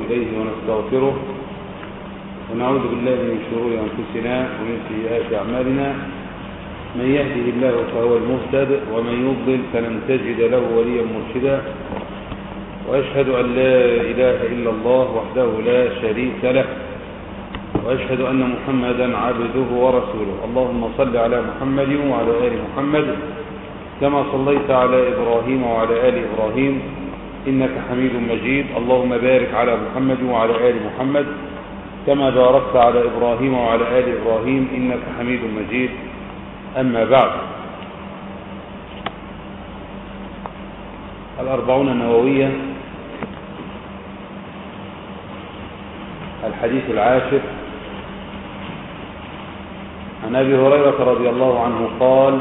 إليه ونستغفره ونعوذ بالله من شرور أنفسنا ومن سيئات أعمالنا من يهده الله فهو المهتد ومن يضلل فلن تجد له وليا مرشدا وأشهد أن لا إله إلا الله وحده لا شريك له وأشهد أن محمدا عبده ورسوله اللهم صل على محمد وعلى آل محمد كما صليت على إبراهيم وعلى آل إبراهيم إنك حميد مجيد اللهم بارك على محمد وعلى آل محمد كما باركت على إبراهيم وعلى آل إبراهيم إنك حميد مجيد أما بعد الأربعون النووية الحديث العاشر عن أبي هريرة رضي الله عنه قال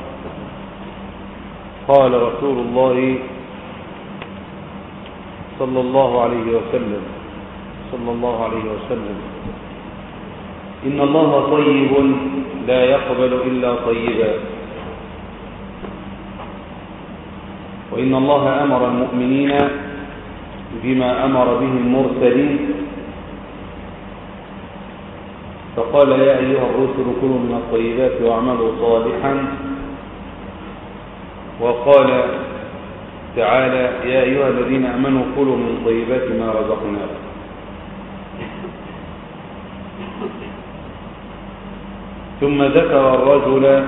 قال رسول الله صلى الله عليه وسلم صلى الله عليه وسلم إن الله طيب لا يقبل إلا طيبا وإن الله أمر المؤمنين بما أمر به المرسلين فقال يا أيها الرسل كلوا من الطيبات واعملوا صالحا وقال تعالى يا أيها الذين أمنوا كلوا من طيبات ما رزقناكم ثم ذكر الرجل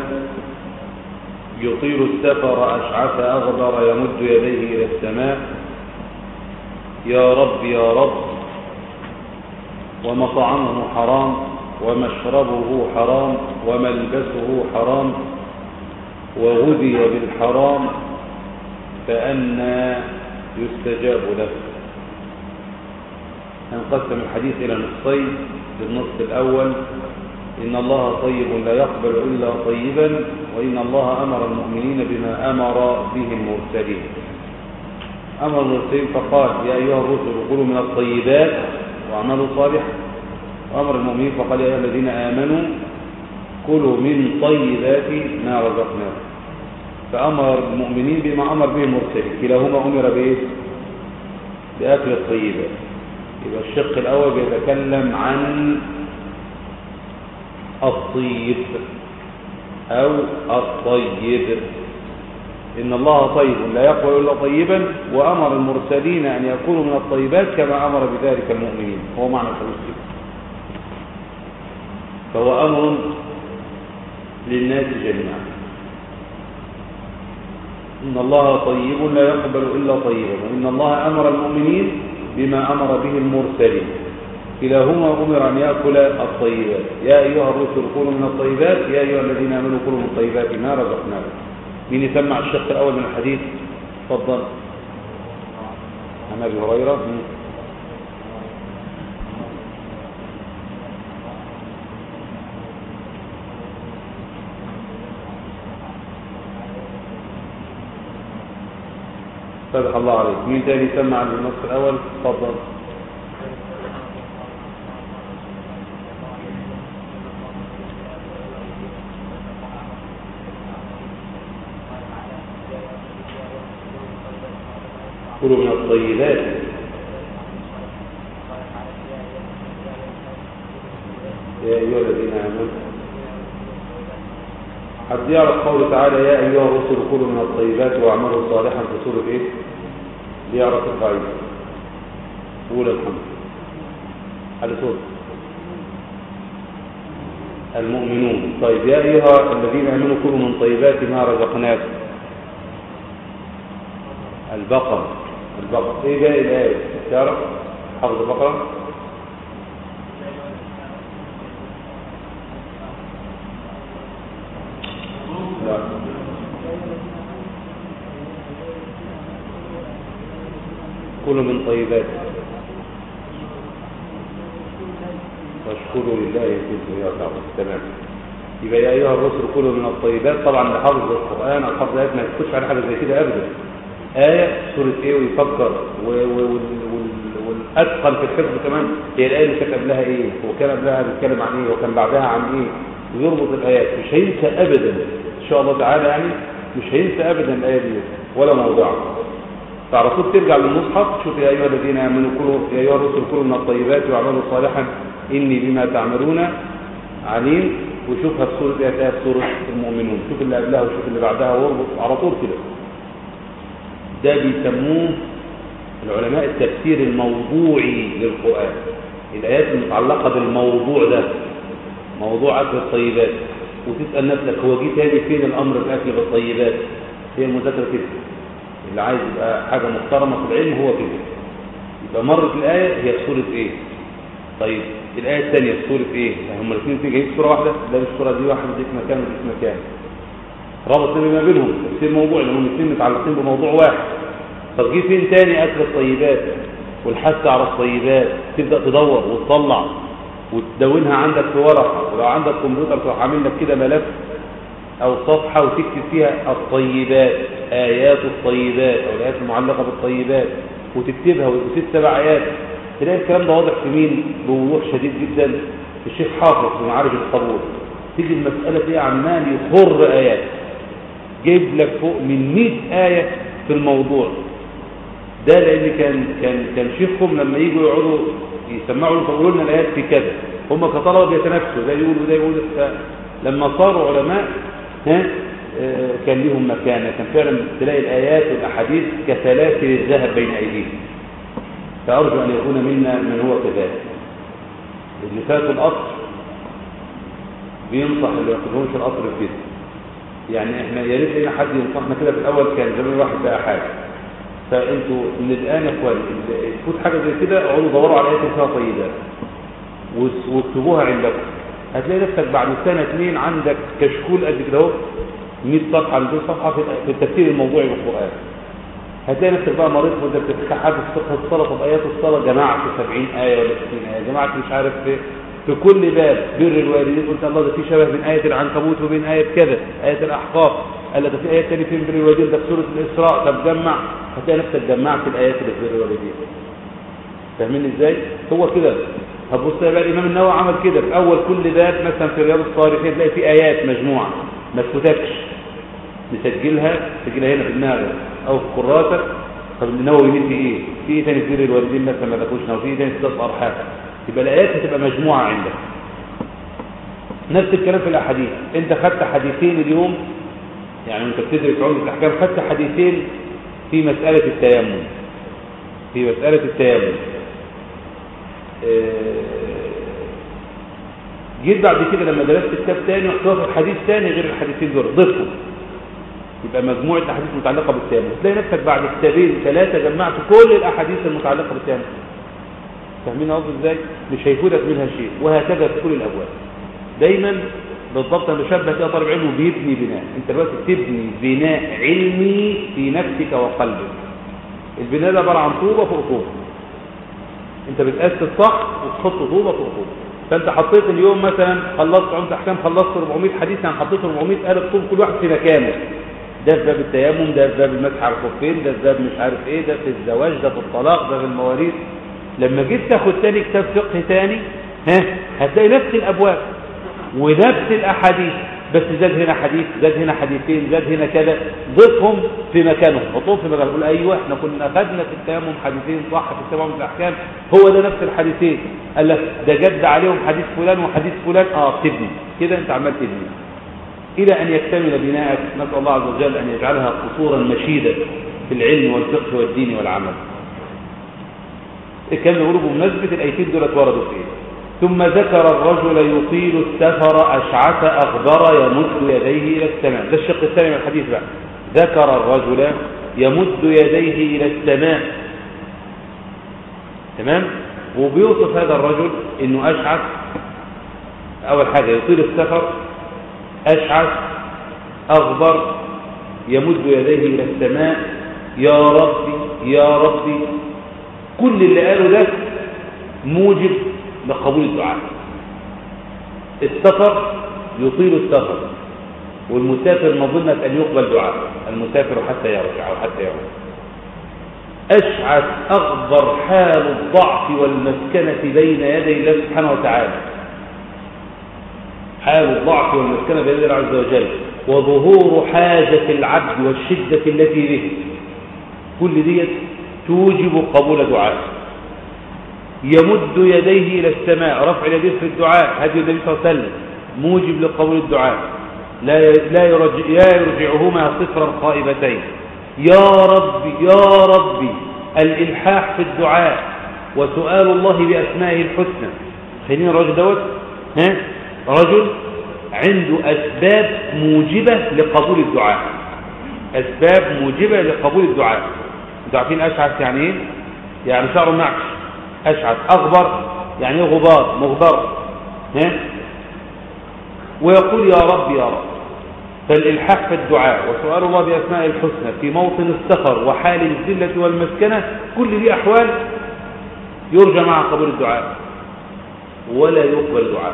يطيل السفر أشعث أغبر يمد يديه إلى السماء يا رب يا رب ومطعمه حرام ومشربه حرام وملبسه حرام وغذي بالحرام فأنا يستجاب له انقسم الحديث إلى نصفين بالنصف الأول إن الله طيب لا يقبل إلا طيبا وإن الله أمر المؤمنين بما أمر به المرسلين أمر المرسلين فقال يا أيها الرسل كلوا من الطيبات واعملوا صالحا وأمر المؤمنين فقال يا أيها الذين آمنوا كلوا من طيبات ما رزقناكم فأمر المؤمنين بما أمر به المرسلين كلاهما أمر بإيه؟ بأكل الطيبات يبقى الشق الأول بيتكلم عن الطيب أو الطيب إن الله طيب لا يقبل إلا طيبا وأمر المرسلين أن يكونوا من الطيبات كما أمر بذلك المؤمنين هو معنى الحديث فهو أمر للناس جميعا إن الله طيب لا يقبل إلا طيبا وإن الله أمر المؤمنين بما أمر به المرسلين كلاهما أمر أن يأكل الطيبات يا أيها الرسل كلوا من الطيبات يا أيها الذين آمنوا كلوا من الطيبات ما رزقناكم مين يسمع الشق الأول من الحديث تفضل عن أبي هريرة فتح الله عليك مين تاني يسمع النص الأول تفضل كلوا من الطيبات يا أيها الذين آمنوا حد يعرف قوله تعالى يا أيها الرسل كلوا من الطيبات واعملوا صالحا في سورة إيه؟ ليعرف القاعدة أولى الحمد على سورة المؤمنون طيب يا أيها الذين آمنوا كلوا من طيبات ما رزقناكم البقر البقر ايه باقي الايه تعرف حفظ البقره لا كلوا من طيبات واشكروا لله ان كنتم اياه تعبدون تمام يبقى يا ايها الرسل كلوا من الطيبات طبعا اللي حافظ القران او حافظ ايات ما يسكتش على حاجه زي كده ابدا آية سورة إيه ويفكر والأتقن في الحفظ كمان هي الآية اللي كان قبلها إيه وكان قبلها بيتكلم عن إيه وكان بعدها عن إيه ويربط الآيات مش هينسى أبدا إن شاء الله تعالى يعني مش هينسى أبدا الآية دي ولا موضوعها فعلى طول ترجع للمصحف تشوف يا ايها الذين امنوا كلوا يا ايها الرسل كلوا من الطيبات واعملوا صالحا اني بما تعملون عليم وشوفها في سوره ايه في سوره المؤمنون شوف اللي قبلها وشوف اللي بعدها واربط على طول كده ده بيسموه العلماء التفسير الموضوعي للقران الايات المتعلقه بالموضوع ده موضوع اكل الطيبات وتسال نفسك هو جه تاني فين الامر بالاكل بالطيبات هي المذاكره كده اللي عايز يبقى حاجه محترمه في العلم هو كده يبقى مرت الايه هي في سوره ايه طيب الايه الثانيه في سوره ايه هم الاثنين جايين في سوره واحده ده السوره دي واحده دي في مكان ودي في مكان ربط ما بينهم تفسير موضوع لانهم الاثنين متعلقين بموضوع واحد طب جه فين تاني اكل الطيبات والحث على الطيبات تبدا تدور وتطلع وتدونها عندك في ورقه ولو عندك كمبيوتر تروح عامل لك كده ملف او صفحه وتكتب فيها الطيبات ايات الطيبات او الايات المعلقه بالطيبات وتكتبها وست سبع ايات تلاقي الكلام ده واضح في مين بوضوح شديد جدا في الشيخ حافظ في معارج القبول تيجي المساله دي عمال يخر ايات جايب لك فوق من 100 ايه في الموضوع ده لان كان كان كان شيخهم لما يجوا يقعدوا يسمعوا له يقولوا لنا الايات في كذا هم كطلبه بيتنافسوا ده يقول وده يقول لما صاروا علماء ها كان لهم مكانه كان فعلا تلاقي الايات والاحاديث كسلاسل الذهب بين ايديهم فارجو ان يكون منا من هو كذلك اللي فات القطر بينصح اللي ما ياخدهمش القطر كده يعني احنا يا ريت لنا حد ينصحنا كده في الاول كان زمان واحد بقى حاجه فانتوا من الان يا اخواني تفوت حاجه زي كده اقعدوا دوروا على ايات فيها طيبات واكتبوها عندكم هتلاقي نفسك بعد سنه اثنين عندك كشكول قد كده اهو 100 صفحه 200 صفحه في التفسير الموضوعي بالقران هتلاقي نفسك بقى مريض وانت بتتحدث فقه الصلاه طب ايات الصلاه جماعه في 70 ايه ولا 60 ايه جماعه مش عارف في في كل باب بر الوالدين قلت الله ده في شبه بين ايه العنكبوت وبين ايه كذا ايه الاحقاف قال ده في ايه ثانيه فين بر الوالدين ده في سوره الاسراء طب جمع هتلاقي نفسك جمعت الايات اللي في بر الوالدين فاهمين ازاي هو كده هتبص بقى الامام النووي عمل كده في اول كل باب مثلا في رياض الصالحين تلاقي في ايات مجموعه ما تفوتكش نسجلها تسجلها هنا في دماغك او في كراسك طب النووي نسي ايه في ايه تاني في الوالدين مثلا ما تاكلش وفي ايه تاني في تصل ارحام يبقى الايات هتبقى مجموعه عندك نفس الكلام في الاحاديث انت خدت حديثين اليوم يعني انت بتدرس عمده الاحكام خدت حديثين في مساله التيمم في مساله التيمم جيت بعد كده لما درست كتاب تاني رحت واخد حديث تاني غير الحديثين دول ضفهم يبقى مجموعه احاديث متعلقه بالتيمم تلاقي نفسك بعد كتابين ثلاثه جمعت كل الاحاديث المتعلقه بالتيمم فاهمين قصدي ازاي مش هيفوتك منها شيء وهكذا في كل الابواب دايما بالضبط انا بشبه كده طالب علم بيبني بناء انت دلوقتي بتبني بناء علمي في نفسك وقلبك البناء ده عباره عن طوبه فوق طوبه انت بتاسس صح وتحط طوبه فوق طوبه فانت حطيت اليوم مثلا خلصت عمده احكام خلصت 400 حديث يعني حطيت 400 قالب طوب كل واحد في مكانه ده في باب التيمم ده في باب المسح على الخفين ده في باب مش عارف ايه ده في الزواج ده في الطلاق ده في المواريث لما جيت تاخد تاني كتاب فقه تاني ها هتلاقي نفس الابواب ونفس الاحاديث بس زاد هنا حديث زاد هنا حديثين زاد هنا كذا ضيفهم في مكانهم حطوهم في مكانهم قول ايوه احنا كنا اخذنا في التيمم حديثين صح في التيمم في الاحكام هو ده نفس الحديثين قال لك ده جد عليهم حديث فلان وحديث فلان اه تبني كده انت عمال تبني الى ان يكتمل بناءك نسال الله عز وجل ان يجعلها قصورا مشيده في العلم والفقه والدين والعمل كان يقولوا بمناسبه الايتين دول وردوا في ايه ثم ذكر الرجل يطيل السفر أشعث أغبر يمد يديه إلى السماء ده الشق الثاني من الحديث بقى ذكر الرجل يمد يديه إلى السماء تمام وبيوصف هذا الرجل انه أشعث أول حاجة يطيل السفر أشعث أغبر يمد يديه إلى السماء يا ربي يا ربي كل اللي قاله ده موجب لقبول الدعاء السفر يطيل السفر والمسافر مظنة أن يقبل دعاء المسافر حتى يرجع أو حتى يعود أشعث أغبر حال الضعف والمسكنة بين يدي الله سبحانه وتعالى حال الضعف والمسكنة بين يدي الله عز وجل وظهور حاجة العبد والشدة التي به كل ديت توجب قبول دعاء يمد يديه إلى السماء رفع اليدين في الدعاء هدي النبي صلى الله عليه وسلم موجب لقبول الدعاء لا لا يرجع لا يرجعهما صفرا خائبتين يا ربي يا ربي الإلحاح في الدعاء وسؤال الله بأسمائه الحسنى خلينا الرجل دوت ها رجل عنده أسباب موجبة لقبول الدعاء أسباب موجبة لقبول الدعاء انتوا عارفين أشعث يعني إيه؟ يعني شعره معكش أشعث أغبر يعني إيه غبار مغبر ها ويقول يا رب يا رب فالإلحاح في الدعاء وسؤال الله بأسماء الحسنى في موطن السفر وحال الذلة والمسكنة كل دي أحوال يرجى مع قبول الدعاء ولا يقبل دعاء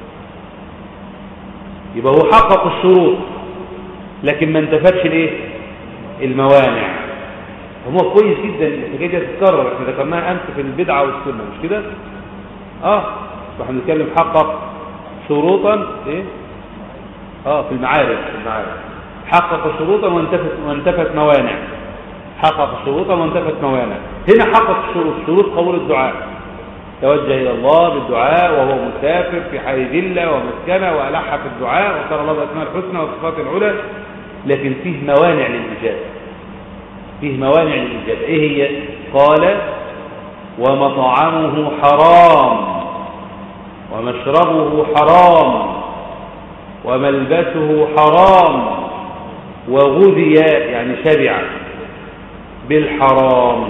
يبقى هو حقق الشروط لكن ما انتفتش الايه الموانع هو كويس جدا الحكايه دي تتكرر احنا ذكرناها امس في البدعه والسنه مش كده اه واحنا بنتكلم حقق شروطا ايه اه في المعارف في المعارف حقق شروطا وانتفت وانتفت موانع حقق شروطا وانتفت موانع هنا حقق شروط شروط قبول الدعاء توجه إلى الله بالدعاء وهو مسافر في حال ذلة ومسكنة وألح في الدعاء وصار الله بأسماء الحسنى والصفات العلى لكن فيه موانع للإجابة فيه موانع للإجابة إيه هي قال ومطعمه حرام ومشربه حرام وملبسه حرام وغذي يعني شبع بالحرام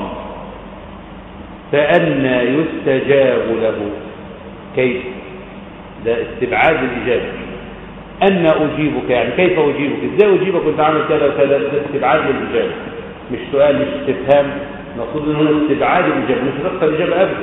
فأنى يستجاب له كيف ده استبعاد الإجابة أن أجيبك يعني كيف أجيبك إزاي أجيبك كنت عامل كذا وكذا ده استبعاد للإجابة مش سؤال مش استفهام المفروض ان هو استبعاد الإجابة مش تبقى الإجابة أبدا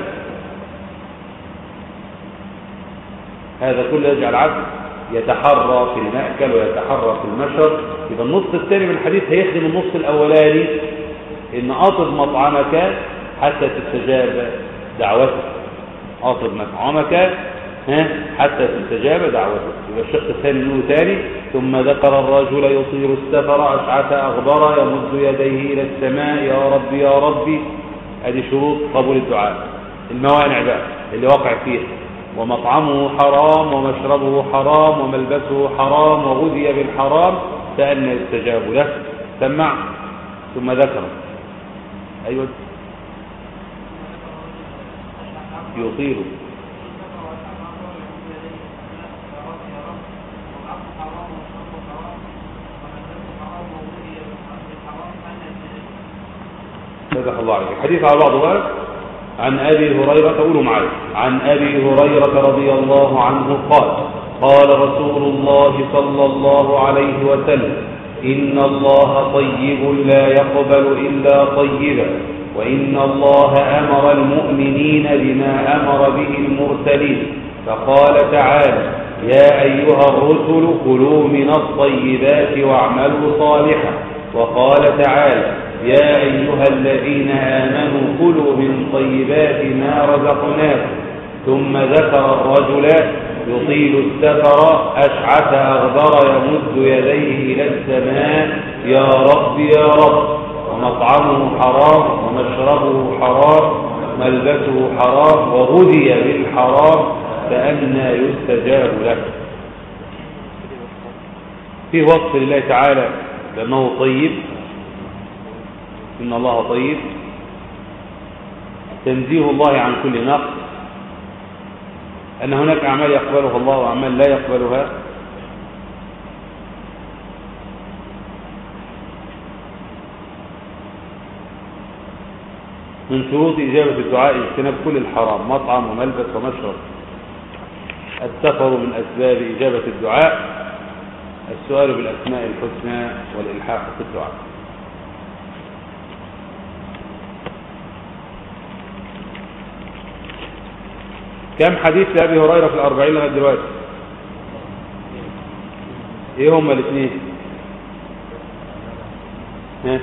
هذا كله يجعل عبد يتحرى في المأكل ويتحرى في المشر يبقى النص الثاني من الحديث هيخدم النص الأولاني إن أطب مطعمك حتى تستجاب دعوتك أطب مطعمك ها حتى تستجاب دعوتك يبقى الشق الثاني منه ثاني ثم ذكر الرجل يطير السفر أشعث أغبر يمد يديه إلى السماء يا ربي يا ربي هذه شروط قبول الدعاء الموانع بقى اللي وقع فيها ومطعمه حرام ومشربه حرام وملبسه حرام وغذي بالحرام فأن يستجاب له سمع ثم ذكر أيوة يطير فتح الله عليك الحديث على بعضه عن أبي هريرة قولوا معي عن أبي هريرة رضي الله عنه قال قال رسول الله صلى الله عليه وسلم إن الله طيب لا يقبل إلا طيبا وإن الله أمر المؤمنين بما أمر به المرسلين فقال تعالى يا أيها الرسل كلوا من الطيبات واعملوا صالحا وقال تعالى يا أيها الذين آمنوا كلوا من طيبات ما رزقناكم ثم ذكر الرجل يطيل السفر أشعث أغبر يمد يديه إلى السماء يا رب يا رب ومطعمه حرام ومشربه حرام ملبسه حرام وغذي بالحرام فأنى يستجاب له في وصف لله تعالى بأنه طيب إن الله طيب تنزيه الله عن كل نقص أن هناك أعمال يقبلها الله وأعمال لا يقبلها من شروط إجابة الدعاء اجتناب كل الحرام مطعم وملبس ومشرب السفر من أسباب إجابة الدعاء السؤال بالأسماء الحسنى والإلحاح في الدعاء كم حديث لأبي هريرة في الأربعين لغاية دلوقتي ايه هما الاثنين ها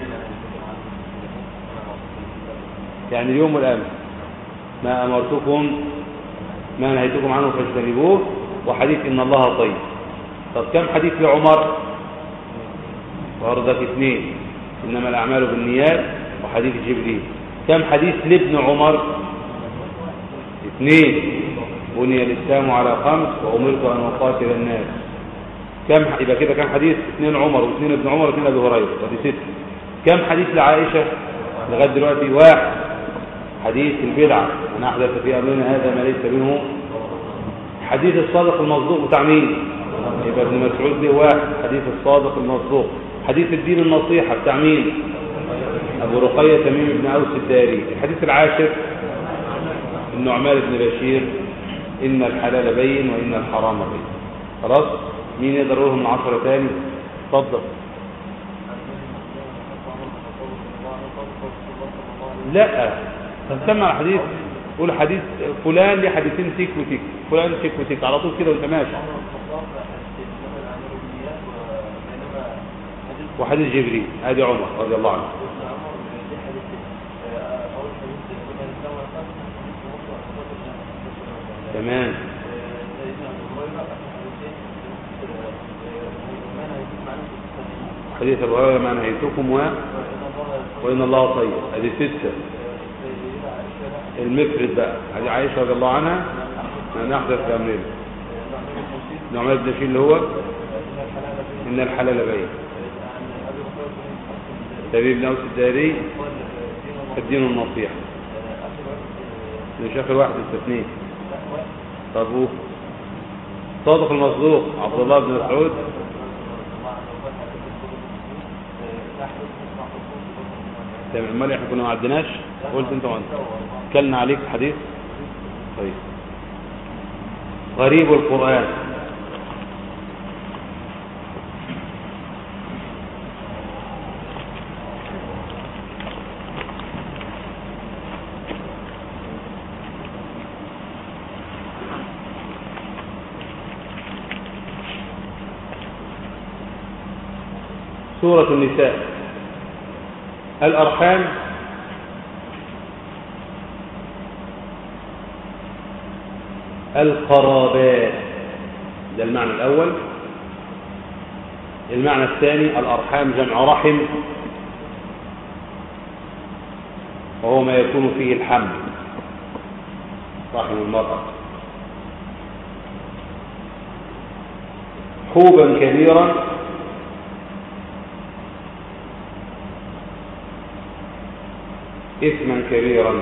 يعني اليوم والامس ما امرتكم ما نهيتكم عنه فاجتنبوه وحديث ان الله طيب طب كم حديث لعمر برضك اثنين انما الاعمال بالنيات وحديث جبريل كم حديث لابن عمر اثنين بني الإسلام على خمس وأمرت أن أقاتل الناس كم يبقى كده كم حديث اثنين عمر واثنين ابن عمر واثنين أبي هريرة ودي ست كم حديث لعائشة لغاية دلوقتي واحد حديث البدعة من أحدث في أمرنا هذا ما ليس منه حديث الصادق المصدوق بتاع مين يبقى ابن مسعود ده واحد حديث الصادق المصدوق حديث الدين النصيحة بتاع مين أبو رقية تميم بن أوس الداري الحديث العاشر النعمان بن بشير إن الحلال بين وإن الحرام بين خلاص مين يقدر يقولهم من عشرة تاني اتفضل لا تسمع الحديث قول حديث فلان ليه حديثين تيك وتيك فلان تيك وتيك على طول كده وانت ماشي وحديث جبريل ادي عمر رضي الله عنه تمام حديث ابو هريره ما نهيتكم و وان الله طيب ادي سته المفرد بقى ادي عائشه رضي الله عنها ما نحدث في امرنا نعمان بن بشير اللي هو ان الحلال بين تبيب بن اوس الداري الدين النصيحه مش اخر واحد استثنيه طب هو صادق المصدوق عبد الله بن مسعود تمام امال احنا كنا ما عدناش قلت انت ما كلنا عليك حديث طيب غريب القرآن سورة النساء الأرحام القرابات ده المعنى الأول المعنى الثاني الأرحام جمع رحم وهو ما يكون فيه الحمل رحم المرأة حوبا كبيرا إثما كبيرا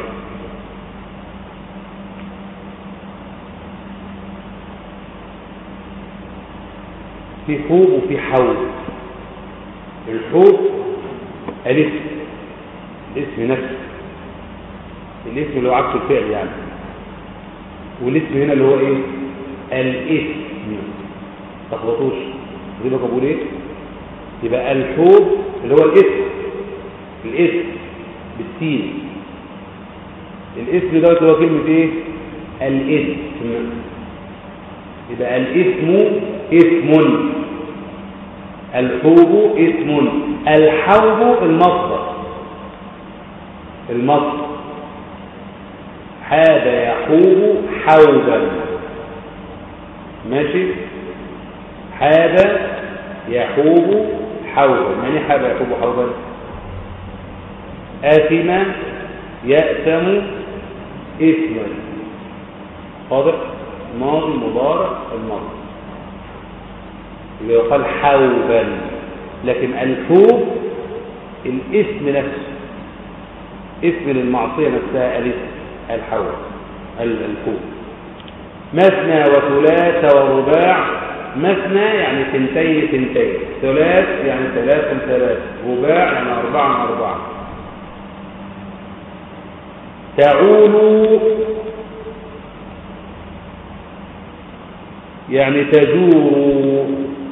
في حوب وفي حوب الحوب الاسم الاسم نفسه الاسم اللي هو عكس الفعل يعني والاسم هنا اللي هو ايه الاسم تخبطوش دي بقى بقول ايه يبقى الحوب اللي هو الاسم الاسم بالسين الاسم ده هو كلمة ايه الاسم يبقى الاسم اسم الحوب اسم الحوب المصدر المصدر حاب يحوب حوبا ماشي حاب يحوب حوبا يعني حاب يحوب حوبا آثما يأثم إثما واضح ماضي مضارع الماضي اللي يقال حوبا لكن الحوب الاسم نفسه اسم للمعصية نفسها الاسم الحوب الحوب مثنى وثلاث ورباع مثنى يعني ثنتين ثنتين ثلاث يعني ثلاثا ثلاث رباع يعني أربعا أربعا تعول يعني تجور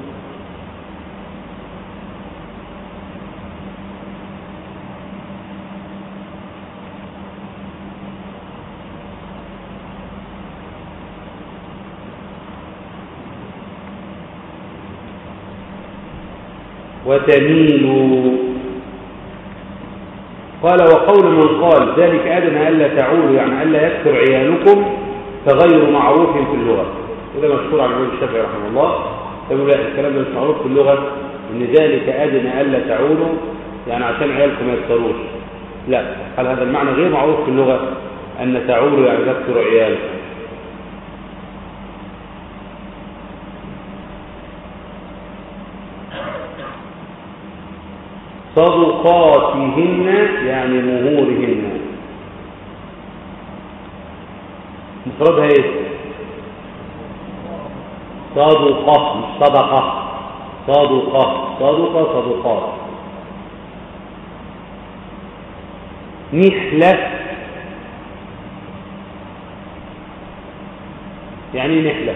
وتميل قال وقول من قال ذلك أدنى ألا تعولوا يعني ألا يكثر عيالكم فغير معروف في اللغة وده مشهور عن الإمام الشافعي رحمه الله يقول لا الكلام ده مش معروف في اللغة إن ذلك أدنى ألا تعولوا يعني عشان عيالكم ما يكثروش لا هل هذا المعنى غير معروف في اللغة أن تعول يعني تكثر عيال صدقاتهن يعني مهورهن مفردها ايه صدقة مش صدقة صدقة صدقة صدقات نحلة يعني ايه نحلة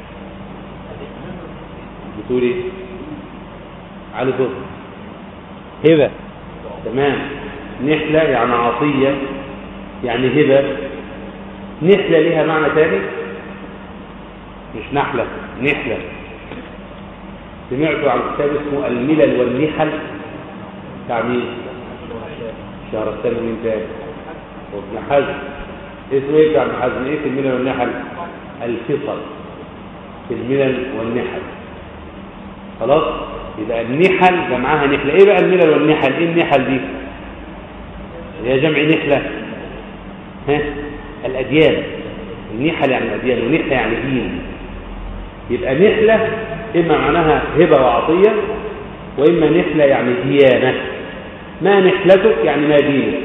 بتقول ايه على صوت هبة تمام نحلة يعني عطية يعني هبة نحلة لها معنى ثاني مش نحلة نحلة سمعتوا عن كتاب اسمه الملل والنحل بتاع مين؟ شهرستان مين تاني؟ وابن حزم اسمه ايه بتاع ابن حزم؟ ايه في الملل والنحل؟ الفصل في الملل والنحل خلاص؟ يبقى النحل جمعها نحلة ايه بقى الملل والنحل؟ ايه النحل دي؟ هي جمع نحلة ها؟ الأديان النحل يعني الأديان ونحلة يعني دين يبقى نحلة إما معناها هبة وعطية وإما نحلة يعني ديانة ما نحلتك يعني ما دينك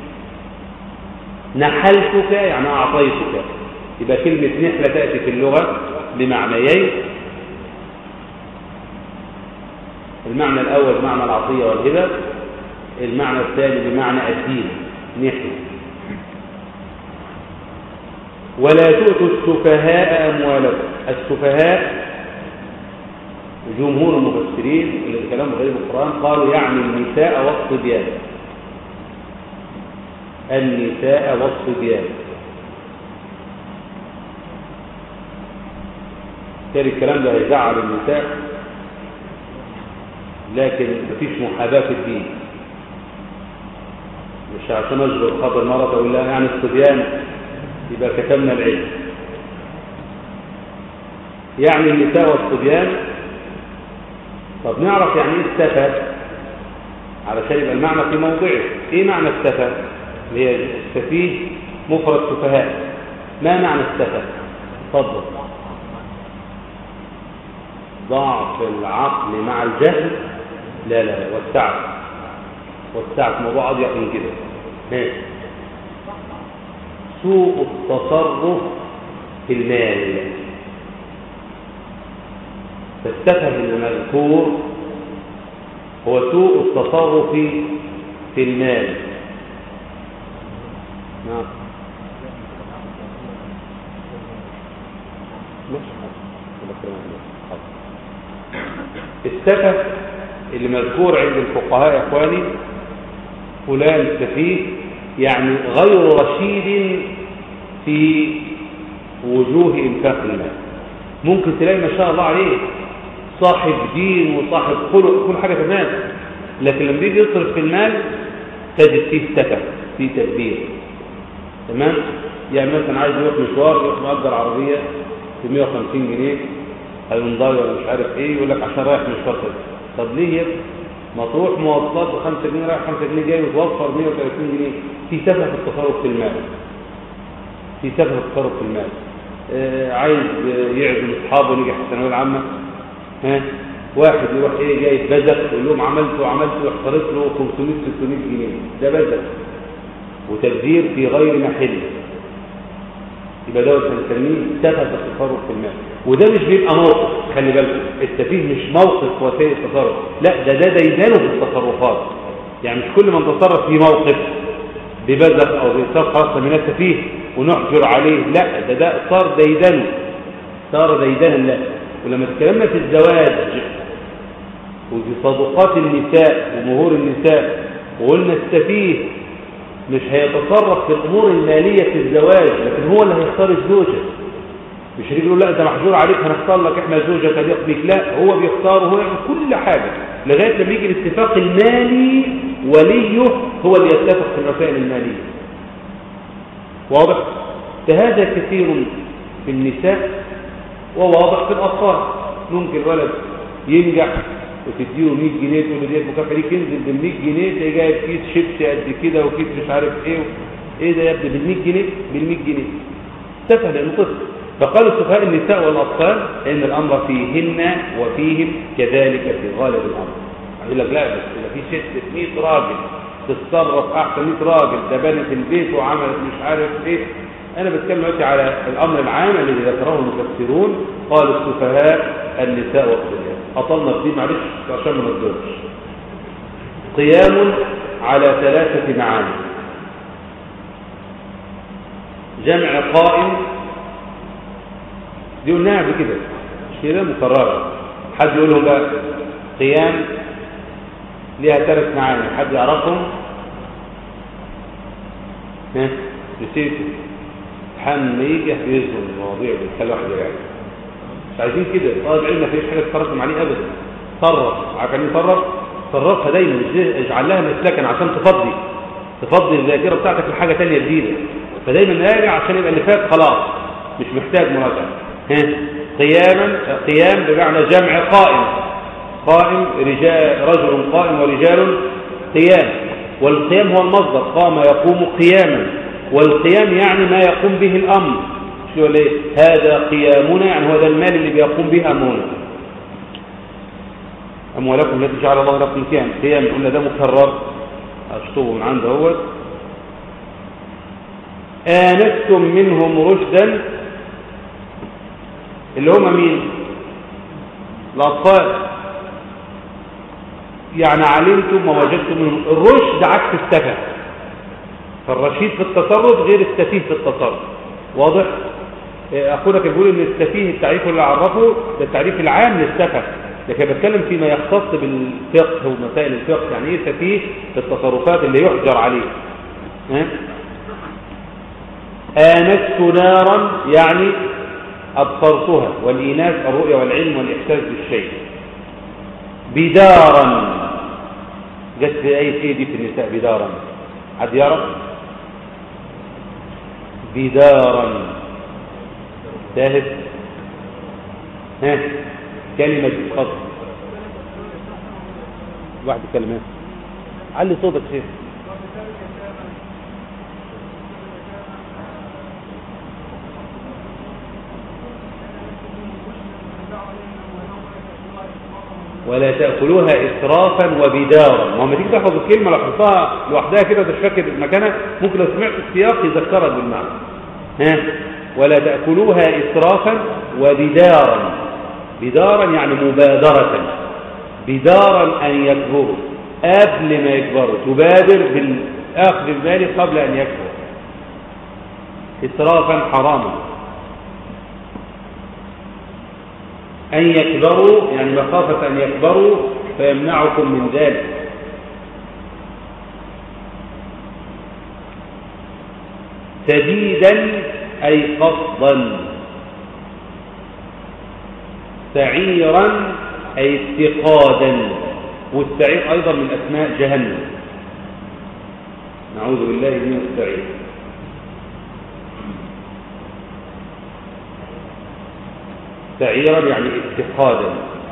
نحلتك يعني أعطيتك يبقى كلمة نحلة تأتي في اللغة بمعنيين المعنى الأول معنى العطية والهبة المعنى الثاني بمعنى الدين نحلة ولا تؤتوا السفهاء أموالكم السفهاء جمهور المفسرين اللي كلام غير القرآن قالوا يعني النساء والصبيان النساء والصبيان بالتالي الكلام ده هيزعل النساء لكن مفيش محاباة في الدين مش عشان اجبر خاطر المرأة تقول لها يعني الصبيان يبقى كتمنا العلم يعني النساء والصبيان طب نعرف يعني ايه السفه علشان يبقى المعنى في موضعه ايه معنى السفه اللي هي السفيه مفرد سفهاء ما معنى السفه اتفضل ضعف العقل مع الجهل لا لا وسعت وسعت موضوع اضيق من كده سوء التصرف في المال فالسفه المذكور هو سوء التصرف في المال نعم السفه اللي مذكور عند الفقهاء يا اخواني فلان سفيه يعني غير رشيد في وجوه انفاق المال ممكن تلاقي ما شاء الله عليه صاحب دين وصاحب خلق كل حاجه تمام لكن لما بيجي يصرف في المال تجد فيه سفه فيه تدبير تمام يعني مثلا عايز يروح مشوار يروح مأجر عربيه ب 150 جنيه هينضاي ولا مش عارف ايه يقول لك عشان رايح مشوار كده طب ليه يا ما تروح مواصلات ب 5 جنيه رايح 5 جنيه جاي وتوفر 130 جنيه في سفه في التصرف في المال في سفه في التصرف في المال آه عايز يعزم اصحابه ونجح في الثانويه العامه ها واحد يروح ايه جاي بزق يقول لهم عملت وعملت واحترت له 500 600 جنيه ده بزق وتبذير في غير محله يبقى دوت هنسميه سفه التصرف في المال وده مش بيبقى موقف خلي بالكم السفيه مش موقف وسيله التصرف لا ده ده ديدانه في التصرفات يعني مش كل من تصرف في موقف ببذخ او بإنسان خاصة من السفيه ونحجر عليه لا ده ده صار ديدن صار ديدنا لا ولما تكلمنا في الزواج وفي صدقات النساء ومهور النساء وقلنا السفيه مش هيتصرف في الامور الماليه في الزواج لكن هو اللي هيختار الزوجه مش هيجي يقول لا انت محجور عليك هنختار لك احنا زوجه تليق بيك لا هو بيختار وهو يعمل كل حاجه لغايه لما يجي الاتفاق المالي وليه هو اللي يتفق في المسائل الماليه واضح فهذا كثير في النساء وواضح في الاطفال ممكن ولد ينجح وتديله 100 جنيه تقول له ديت مكافاه ليك انزل بال 100 جنيه تلاقي جايب كيس شيبسي قد كده وكيس مش عارف ايه ايه ده يا ابني بال 100 جنيه بال 100 جنيه تفه لانه طفل فقال السفهاء النساء والاطفال ان الامر فيهن وفيهم كذلك في غالب الامر يقول لك لا بس اذا في ست 100 راجل تتصرف احسن 100 راجل ده بنت البيت وعملت مش عارف ايه انا بتكلم دلوقتي على الامر العام الذي ذكره المفسرون قال السفهاء النساء والصبيان اطلنا في دي معلش عشان ما نصدرش قيام على ثلاثه معاني جمع قائم دي قلناها قبل كده مش كده مكرره حد يقول لهم بقى قيام ليها ثلاث معاني حد يعرفهم ها نسيت حن يجي يظهر المواضيع بيتكلم واحد يعني مش عايزين كده طالب علم ما فيش حاجه تفرقهم عليه ابدا صرف عارف يعني صرف صرفها دايما اجعل لها مسلكا عشان تفضي تفضي الذاكره بتاعتك لحاجه ثانيه جديده فدايما راجع عشان يبقى اللي فات خلاص مش محتاج مراجعه ها قياما قيام بمعنى جمع قائم قائم رجال رجل قائم ورجال قيام والقيام هو المصدر قام يقوم قياما والقيام يعني ما يقوم به الامر شو ليه هذا قيامنا يعني هو ده المال اللي بيقوم به امرنا اموالكم التي جعل الله لكم قيام قيام قلنا ده مكرر اشطبه من عنده هو آنستم منهم رشدا اللي هم مين الأطفال يعني علمتم ووجدتم منهم الرشد عكس السفه فالرشيد في التصرف غير السفيه في التصرف واضح أخونا كان بيقول ان السفيه التعريف اللي عرفه ده التعريف العام للسفه لكن بتكلم فيما يختص بالفقه ومسائل الفقه يعني ايه سفيه في التصرفات اللي يحجر عليه ها آنست نارا يعني أبصرتها والإيناس الرؤية والعلم والإحساس بالشيء بدارا جت في أي شيء دي في النساء بدارا حد يعرف بدارا شاهد ها كلمة خط واحد كلمات علي صوتك شيخ ولا تأكلوها إسرافا وبدارا ما هم تيجي تحفظ الكلمة لو حفظتها لوحدها كده مش فاكر مكانها ممكن لو سمعت السياق يذكرك بالمعنى ها ولا تأكلوها إسرافا وبدارا بدارا يعني مبادرة بدارا أن يكبروا قبل ما يكبروا تبادر بالأخذ المال قبل أن يكبر إسرافا حراما أن يكبروا يعني مخافة أن يكبروا فيمنعكم من ذلك سديدا أي قصدا سعيرا أي استقادا والسعير أيضا من أسماء جهنم نعوذ بالله من السعير سعيرا يعني اتقادا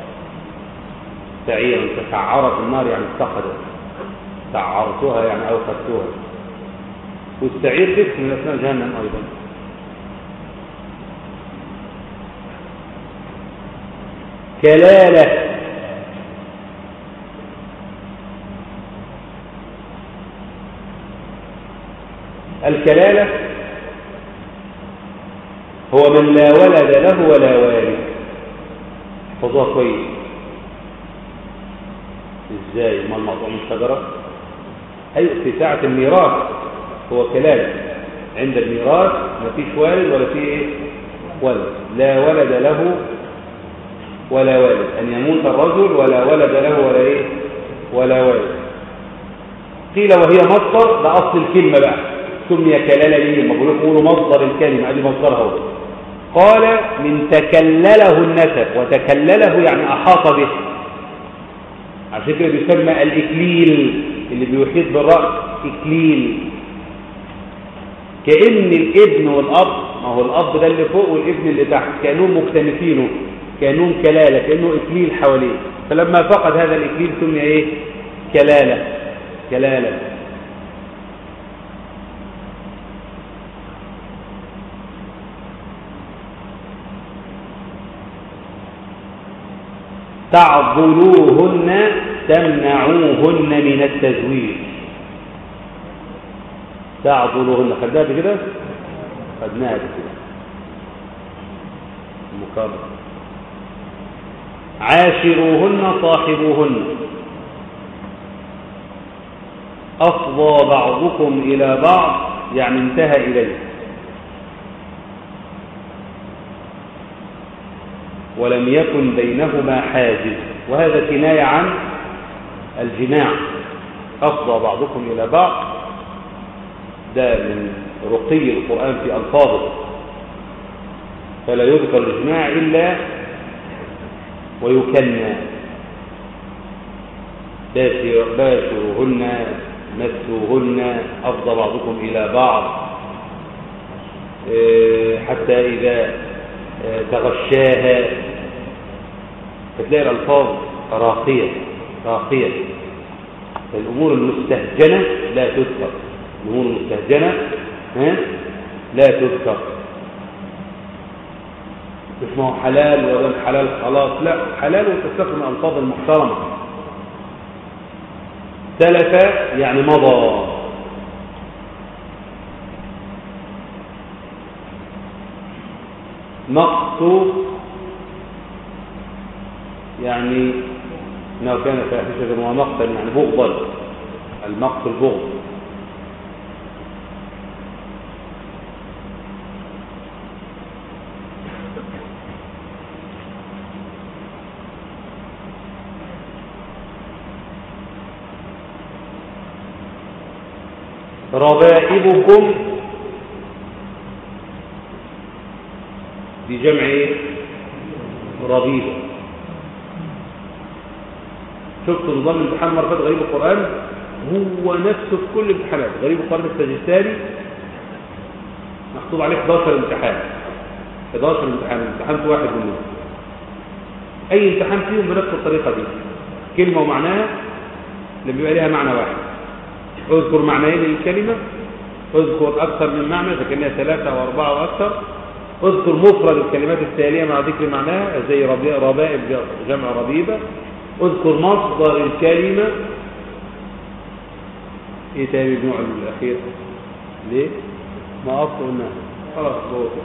سعيرا تسعرت النار يعني اتقدت سعرتها يعني اوقدتها والسعير اسم من اسماء جهنم ايضا كلاله الكلاله هو من لا ولد له ولا والد احفظوها كويس ازاي ما الموضوع من الشجره اي في ساعه الميراث هو كلام عند الميراث ما فيش والد ولا في ايه ولد لا ولد له ولا والد ان يموت الرجل ولا ولد له ولا ايه ولا والد قيل وهي مصدر ده اصل الكلمه بقى سمي كلاله ليه ما بقولوا قولوا مصدر الكلمه ادي مصدرها هو قال من تكلله النسب وتكلله يعني أحاط به عشان كده بيسمى الإكليل اللي بيحيط بالرأس إكليل كأن الابن والأب ما هو الأب ده اللي فوق والابن اللي تحت كأنهم مكتنفينه كأنهم كلالة كأنه إكليل حواليه فلما فقد هذا الإكليل سمي إيه كلالة كلالة تعضلوهن تمنعوهن من التزويج تعضلوهن خدناها كده خدناها كده مكرر عاشروهن صاحبوهن أفضى بعضكم إلى بعض يعني انتهى إليه ولم يكن بينهما حاجز وهذا كناية عن الجماع أفضى بعضكم إلى بعض ده من رقي القرآن في ألفاظه فلا يذكر الإجماع إلا ويكنى باشروهن مسوهن أفضى بعضكم إلى بعض آه، حتى إذا آه، تغشاها فتلاقي الألفاظ راقية راقية الأمور المستهجنة لا تذكر الأمور المستهجنة لا تذكر مش ما هو حلال ولا حلال خلاص لا حلال وتستخدم الألفاظ المحترمة سلف يعني مضى مقت يعني انه كان فاحشة ومقتا يعني بغضا المقت البغض ربائبكم بجمع ايه ربيبة شفت نظام الامتحان مرة غريب القرآن هو نفسه في كل الامتحانات غريب القرآن السجستاني مكتوب عليه 11 امتحان 11 امتحان امتحان واحد منهم اي امتحان فيهم بنفس الطريقة دي كلمة ومعناها اللي بيبقى لها معنى واحد اذكر معنيين للكلمة اذكر أكثر من معنى إذا كان ثلاثة وأربعة وأكثر اذكر مفرد الكلمات التالية مع ذكر معناها زي ربائب جمع ربيبة اذكر مصدر الكلمة ايه تاني النوع الأخير ليه ما أصل الناس خلاص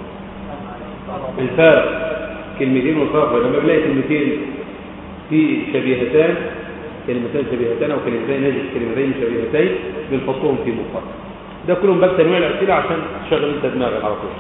الفارق كلمتين والفرق لما بلاقي كلمتين في شبيهتان كلمتين شبيهتين او كلمتين نجد كلمتين شبيهتين بنحطهم في مقابل ده كلهم بس تنويع الاسئله عشان تشغل انت دماغك على طول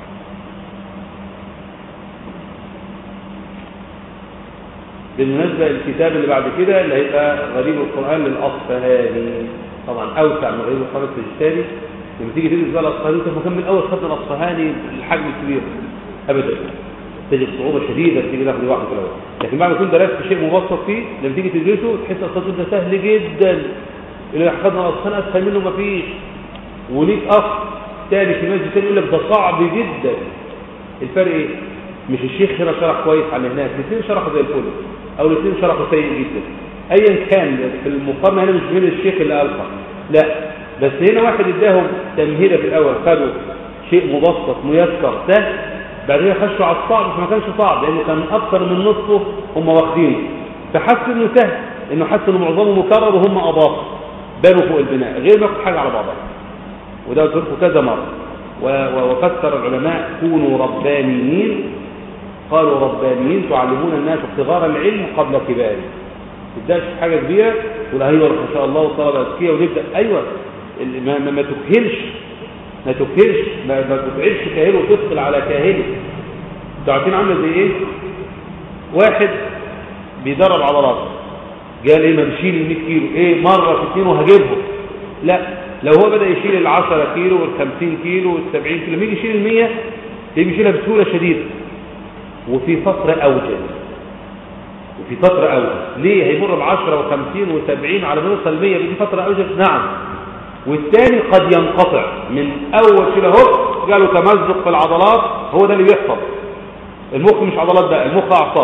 بالمناسبة الكتاب اللي بعد كده اللي هيبقى غريب القرآن للأصفهاني طبعا أوسع من غريب القرآن السجستاني لما تيجي تدرس بقى الأصفهاني أنت مكمل أول خط الأصفهاني الحجم الكبير أبدا تجد صعوبة شديدة تيجي تاخد واحد في الأول لكن بعد ما تكون درست شيء مبسط فيه لما تيجي تدرسه تحس التطبيق ده سهل جدا اللي اخذنا اصلا اسهل منه ما فيش وليك اخ تاني في مسجد تاني يقول لك ده صعب جدا الفرق ايه مش الشيخ هنا شرح كويس عن هناك الاثنين شرحوا زي الفل او الاثنين شرحوا سيء جدا ايا كان في المقارنه هنا مش بين الشيخ اللي القى لا بس هنا واحد اداهم تمهيده في الاول خدوا شيء مبسط ميسر سهل بعدين خشوا على الصعب ما كانش صعب لانه كان اكثر من نصفه هم واخدينه فحس انه سهل انه حس انه معظمه مكرر وهم اضافوا بنوا فوق البناء غير ما ياخد حاجه على بعضها وده قلت لكم كذا مره وفسر العلماء كونوا ربانيين قالوا ربانيين تعلمون الناس صغار العلم قبل كباره تبداش في حاجه كبيره تقول ايوه ما شاء الله وطلبه اذكياء ونبدا ايوه ما, ما, ما تكهلش ما تكهلش ما, ما تفعلش كاهل وتثقل على كاهل انتوا عارفين عامله زي ايه واحد بيدرب عضلات قال ايه ما نشيل ال 100 كيلو ايه مره في اثنين وهجيبهم لا لو هو بدا يشيل ال 10 كيلو وال 50 كيلو وال 70 كيلو يجي يشيل ال 100 تلاقيه بيشيلها بسهوله شديده وفي فتره اوجد وفي فتره اوجد ليه هيمر ب 10 و50 و70 على ما يوصل 100 دي فتره اوجد نعم والثاني قد ينقطع من اول كده اهو قالوا تمزق في العضلات هو ده اللي بيحصل المخ مش عضلات بقى المخ اعصاب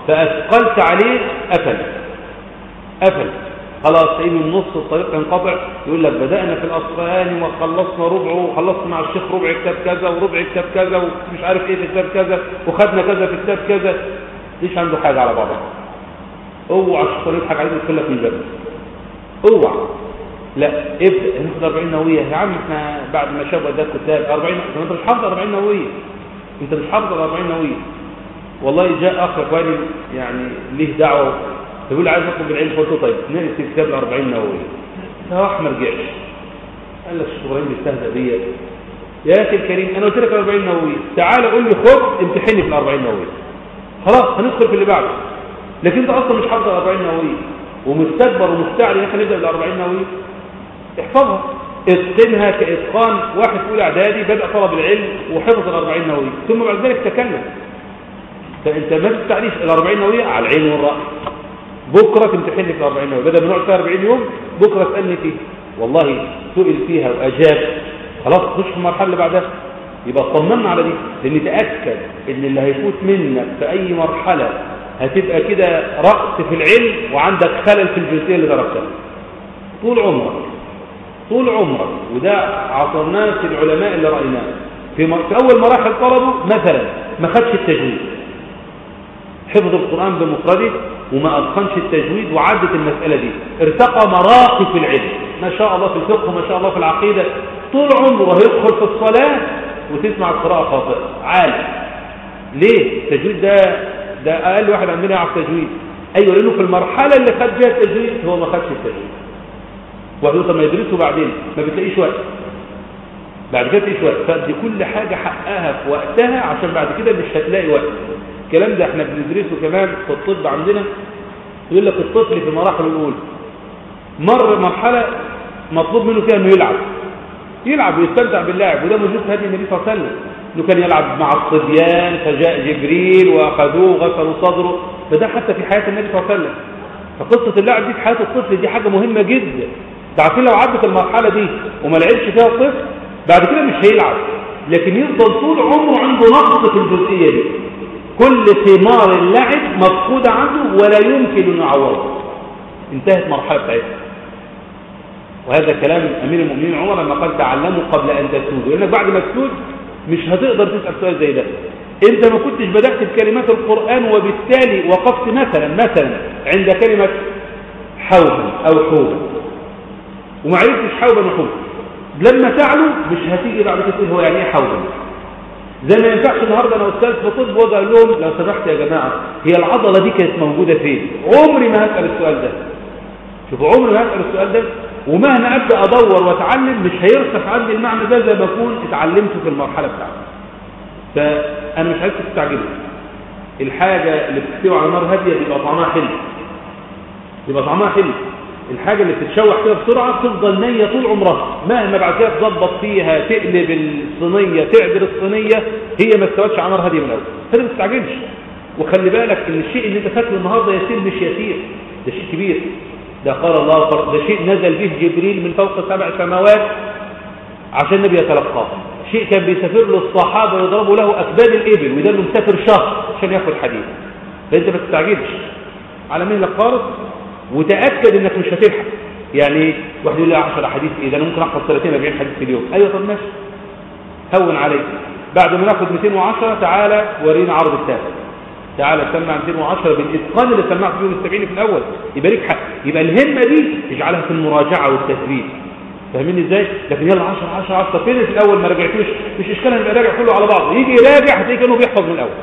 فأثقلت عليه أفل أفل خلاص تلاقيه من نص الطريق ينقطع يقول لك بدأنا في الأصفهاني وخلصنا ربعه وخلصنا مع الشيخ ربع كتاب كذا وربع كتاب كذا ومش عارف ايه في كتاب كذا وخدنا كذا في كتاب كذا ليش عنده حاجة على بعضها اوعى الشيطان يضحك عليك ويدخل لك من باب اوعى لا ابدا ناخد 40 نوويه يا عم احنا بعد ما شافوا ده كتاب 40 انت مش حافظ 40 نوويه انت مش حافظ 40 نوويه والله جاء اخ اخواني يعني ليه دعوه يقول عايز اطلب العلم قلت له طيب نقرا كتاب ال 40 نوويه فراح ما رجعش قال لك الشغلانه بيستهزأ بيا يا اخي الكريم انا قلت لك 40 نوويه تعال قول لي خد امتحني في ال 40 نوويه خلاص هندخل في اللي بعده لكن انت اصلا مش حافظ ال 40 نوويه ومستكبر ومستعلي يا اخي نبدا بال 40 نوويه احفظها اتقنها كاتقان واحد في اولى اعدادي بدا طلب العلم وحفظ ال 40 نوويه ثم بعد ذلك تكلم فانت ما تستعليش ال 40 نوويه على العين والراس بكره تمتحني في ال 40 نوويه بدل ما نقعد فيها 40 يوم بكره اسالني فيه والله سئل فيها واجاب خلاص خش في المرحله اللي بعدها يبقى اطمنا على دي لان تاكد ان اللي هيفوت منك في اي مرحله هتبقى كده راس في العلم وعندك خلل في الجزئيه اللي درستها طول عمرك طول عمرك وده عصرناه في العلماء اللي رأيناه في, م... في أول مراحل طلبه مثلا ما خدش التجويد حفظ القرآن بمفرده وما أتقنش التجويد وعدت المسألة دي ارتقى مراقي في العلم ما شاء الله في الفقه وما شاء الله في العقيدة طول عمره هيدخل في الصلاة وتسمع القراءة خاطئة عالي ليه التجويد ده ده أقل واحد عندنا يعرف تجويد أيوة لأنه في المرحلة اللي خد فيها التجويد هو ما خدش التجويد وقالوا طب ما يدرسوا بعدين ما بتلاقيش وقت بعد كده تلاقيش وقت فدي كل حاجة حقها في وقتها عشان بعد كده مش هتلاقي وقت الكلام ده احنا بندرسه كمان في الطب عندنا يقول لك الطفل في المراحل الاولى مر مرحلة مطلوب منه فيها انه يلعب يلعب ويستمتع باللعب وده موجود في هذه النبي صلى الله عليه وسلم انه كان يلعب مع الصبيان فجاء جبريل واخذوه غسلوا صدره فده حتى في حياة النبي صلى الله عليه وسلم فقصة اللعب دي في حياة الطفل دي حاجة مهمة جدا ده عارفين لو عدت المرحلة دي وما لعبش فيها الطفل بعد كده مش هيلعب لكن يفضل طول عمره عنده نقص في الجزئية دي كل ثمار اللعب مفقودة عنده ولا يمكن أن يعوضه انتهت مرحلة بتاعتها وهذا كلام أمير المؤمنين عمر لما قال تعلموا قبل أن تسودوا لأنك بعد ما تسود مش هتقدر تسأل سؤال زي ده انت ما كنتش بدأت بكلمات القرآن وبالتالي وقفت مثلا مثلا عند كلمة حوبا أو حوبا وما عرفتش حوبا وحوبا لما تعلو مش هتيجي بعد كده تقول هو يعني ايه حوبا زي ما ينفعش النهارده انا استاذ في طب واجي اقول لهم لو سمحت يا جماعه هي العضله دي كانت موجوده فين عمري ما هسال السؤال ده شوفوا عمري ما هسال السؤال ده ومهما ابدا ادور واتعلم مش هيرسخ عندي المعنى ده زي ما اكون اتعلمته في المرحله بتاعتي فانا مش عايزكم تستعجلوا الحاجه اللي بتستوي على نار هاديه بيبقى طعمها حلو بيبقى طعمها حلو الحاجة اللي بتتشوح فيها بسرعة تفضل نية طول عمرها مهما بعد كده تظبط فيها تقلب الصينية تعدل الصينية هي ما استوتش على نار هادية من الأول فده ما تستعجلش وخلي بالك ان الشيء اللي انت فاكره النهارده يسير مش يسير ده شيء كبير ده قال الله ده شيء نزل به جبريل من فوق سبع سماوات عشان النبي يتلقاه شيء كان بيسافر له الصحابة ويضربوا له أكباد الإبل وده اللي مسافر شهر عشان ياخد حديث فأنت ما تستعجلش على مين لك خالص وتأكد انك مش هتلحق يعني واحد يقول لي 10 حديث ايه ده انا ممكن احفظ 30 40 حديث في اليوم ايوه طب ماشي هون عليك بعد ما ناخد 210 تعالى ورينا عرض التاسع تعالى سمع 210 بالاتقان اللي سمعت فيه السبعين في الاول يبقى ليك حق يبقى الهمه دي اجعلها في المراجعه والتثبيت فاهمين ازاي لكن يلا 10 10 10 فين في الاول ما راجعتوش مش اشكال يبقى راجع كله على بعضه يجي يراجع هتلاقيه كانه بيحفظ من الاول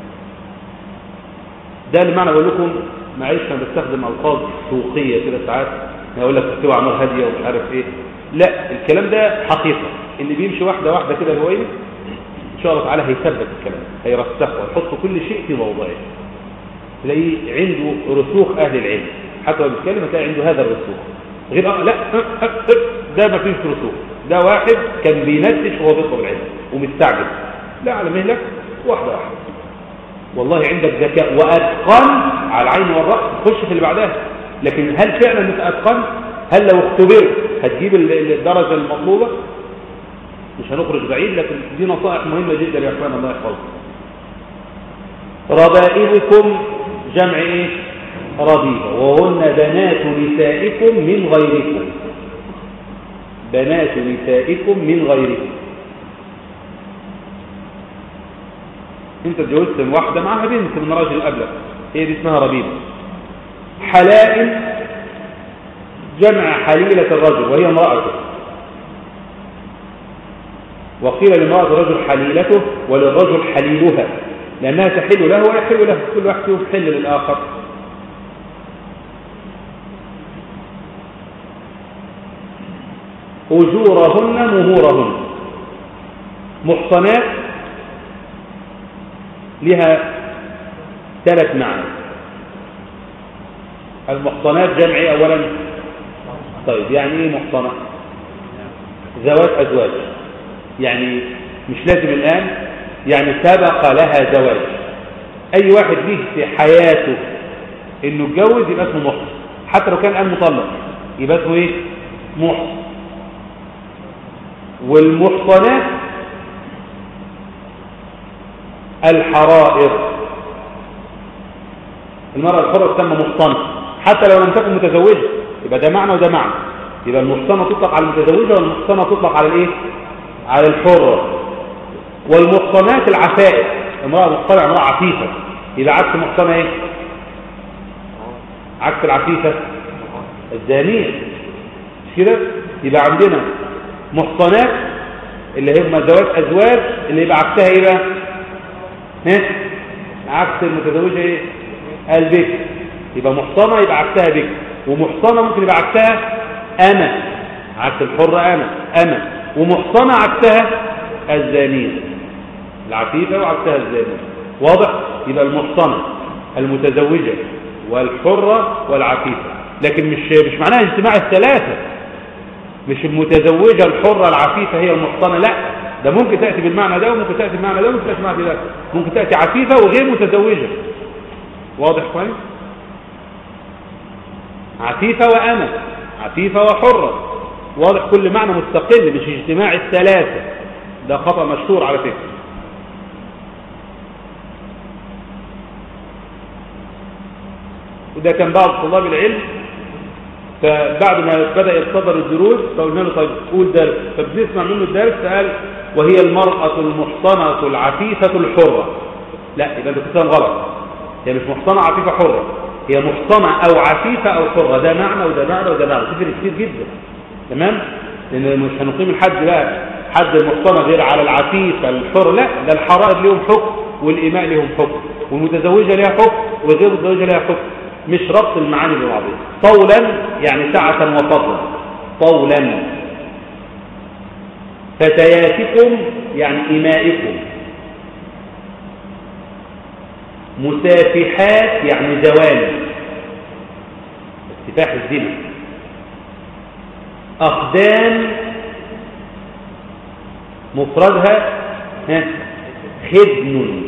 ده اللي معنى بقول لكم معلش انا بستخدم الفاظ سوقيه كده ساعات يقول لك استوى عمر هاديه ومش عارف ايه لا الكلام ده حقيقه اللي بيمشي واحده واحده كده هو ان شاء الله تعالى هيثبت الكلام هيرسخه ويحط كل شيء في موضعه تلاقيه عنده رسوخ اهل العلم حتى لو بيتكلم هتلاقي عنده هذا الرسوخ غير آه لا ده ما فيش رسوخ ده واحد كان بينتش وهو بيطلب العلم ومستعجل لا على مهلك واحده واحده والله عندك ذكاء واتقن على العين والراس خش في اللي بعدها لكن هل فعلا انت اتقنت هل لو اختبرت هتجيب الدرجه المطلوبه مش هنخرج بعيد لكن دي نصائح مهمه جدا يا اخوان الله يحفظكم ربائبكم جمع ايه ربيبة وهن بنات نسائكم من غيركم بنات نسائكم من غيركم انت اتجوزت واحدة معها بنت من راجل قبلك هي دي اسمها ربيبة حلائل جمع حليلة الرجل وهي امرأته وقيل لامرأة الرجل حليلته وللرجل حليلها لأنها تحل له ويحل له كل واحد فيهم حل للآخر أجورهن مهورهن محصنات لها ثلاث معنى المحصنات جمعي أولا طيب يعني ايه محصنة زواج أزواج يعني مش لازم الآن يعني سبق لها زواج أي واحد ليه في حياته إنه اتجوز يبقى اسمه محصن حتى لو كان الآن مطلق يبقى اسمه إيه محصن والمحصنات الحرائر المرأة الحرة تسمى محصنة حتى لو لم تكن متزوجة يبقى ده معنى وده معنى يبقى المحصنة تطلق على المتزوجة والمحصنة تطلق على الايه على الحرة والمحصنات العفائف امرأة محصنة امرأة عفيفة يبقى عكس محصنة ايه عكس العفيفة الزانية مش كده يبقى عندنا محصنات اللي هم زواج ازواج اللي يبقى عكسها ايه بقى ها عكس المتزوجه ايه البكر يبقى محصنه يبقى عكسها بكر ومحصنه ممكن يبقى عكسها انا عكس الحره انا انا ومحصنه عكسها الزانيه العفيفه وعكسها الزانيه واضح يبقى المحصنه المتزوجه والحره والعفيفه لكن مش مش معناها اجتماع الثلاثه مش المتزوجة الحرة العفيفة هي المحصنة لا ده ممكن تأتي بالمعنى ده وممكن تأتي بالمعنى ده وممكن تأتي بالمعنى ده ممكن تأتي عفيفة وغير متزوجة واضح كويس عفيفة وأنا عفيفة وحرة واضح كل معنى مستقل مش اجتماع الثلاثة ده خطأ مشهور على فكرة وده كان بعض طلاب العلم فبعد ما بدأ يتصدر الدروس فقلنا له طيب قول درس فبنسمع منه الدرس قال وهي المرأة المحصنة العفيفة الحرة لا يبقى ده كلام غلط هي مش محصنة عفيفة حرة هي محصنة أو عفيفة أو حرة ده معنى وده معنى وده معنى تفرق كتير جدا تمام لأن مش هنقيم الحد بقى حد المحصنة غير على العفيفة الحرة لا ده الحرائر ليهم حكم والإماء ليهم حكم والمتزوجة ليها حكم وغير المتزوجة ليها حكم مش ربط المعاني ببعضها طولا يعني سعة وفضلا طولا فتياتكم يعني إمائكم مسافحات يعني زوال استفاح الزنا أقدام مفردها خدن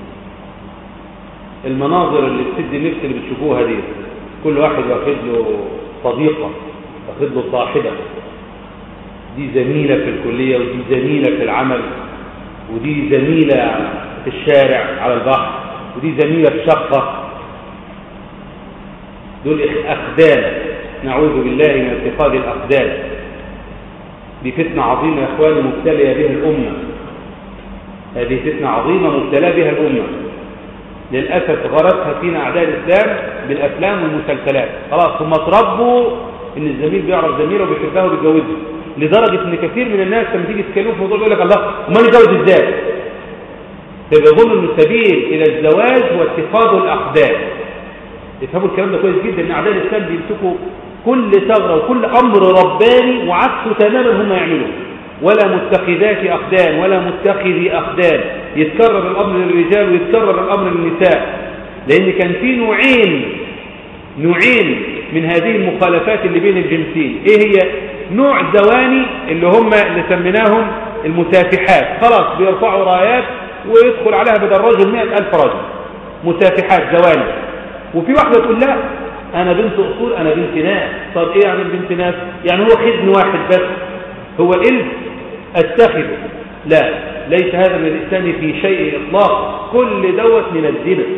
المناظر اللي بتدي النفس اللي بتشوفوها دي كل واحد واخد له صديقة واخد له صاحبة دي زميلة في الكلية ودي زميلة في العمل ودي زميلة في الشارع على البحر ودي زميلة في شقة دول أخدان نعوذ بالله من اتخاذ الأخدان دي فتنة عظيمة يا أخواني مبتلية بها الأمة هذه فتنة عظيمة مبتلى بها الأمة للأسف غرتها فينا أعداء الإسلام بالأفلام والمسلسلات خلاص هم اتربوا إن الزميل بيعرف زميله وبيحبها وبيتجوزها لدرجة إن كثير من الناس لما تيجي تتكلموا في موضوع يقول لك الله أمال نتجوز إزاي؟ فبيظن إن السبيل إلى الزواج واتخاذ الأقدام يفهموا الكلام ده كويس جدا إن أعداء الإسلام بيمسكوا كل ثغرة وكل أمر رباني وعكسه تماما هم يعملوه ولا متخذات أقدام ولا متخذي أقدام يتكرر الأمر للرجال ويتكرر الأمر للنساء لأن كان في نوعين نوعين من هذه المخالفات اللي بين الجنسين ايه هي نوع زواني اللي هم اللي سميناهم المسافحات خلاص بيرفعوا رايات ويدخل عليها بدل رجل مئة ألف رجل مسافحات زواني وفي واحدة تقول لا أنا بنت أصول أنا بنت ناس طب إيه يعني بنت ناس يعني هو خدن واحد بس هو الإلف أتخذه لا ليس هذا من الإسلام في شيء إطلاق كل دوت من الزنا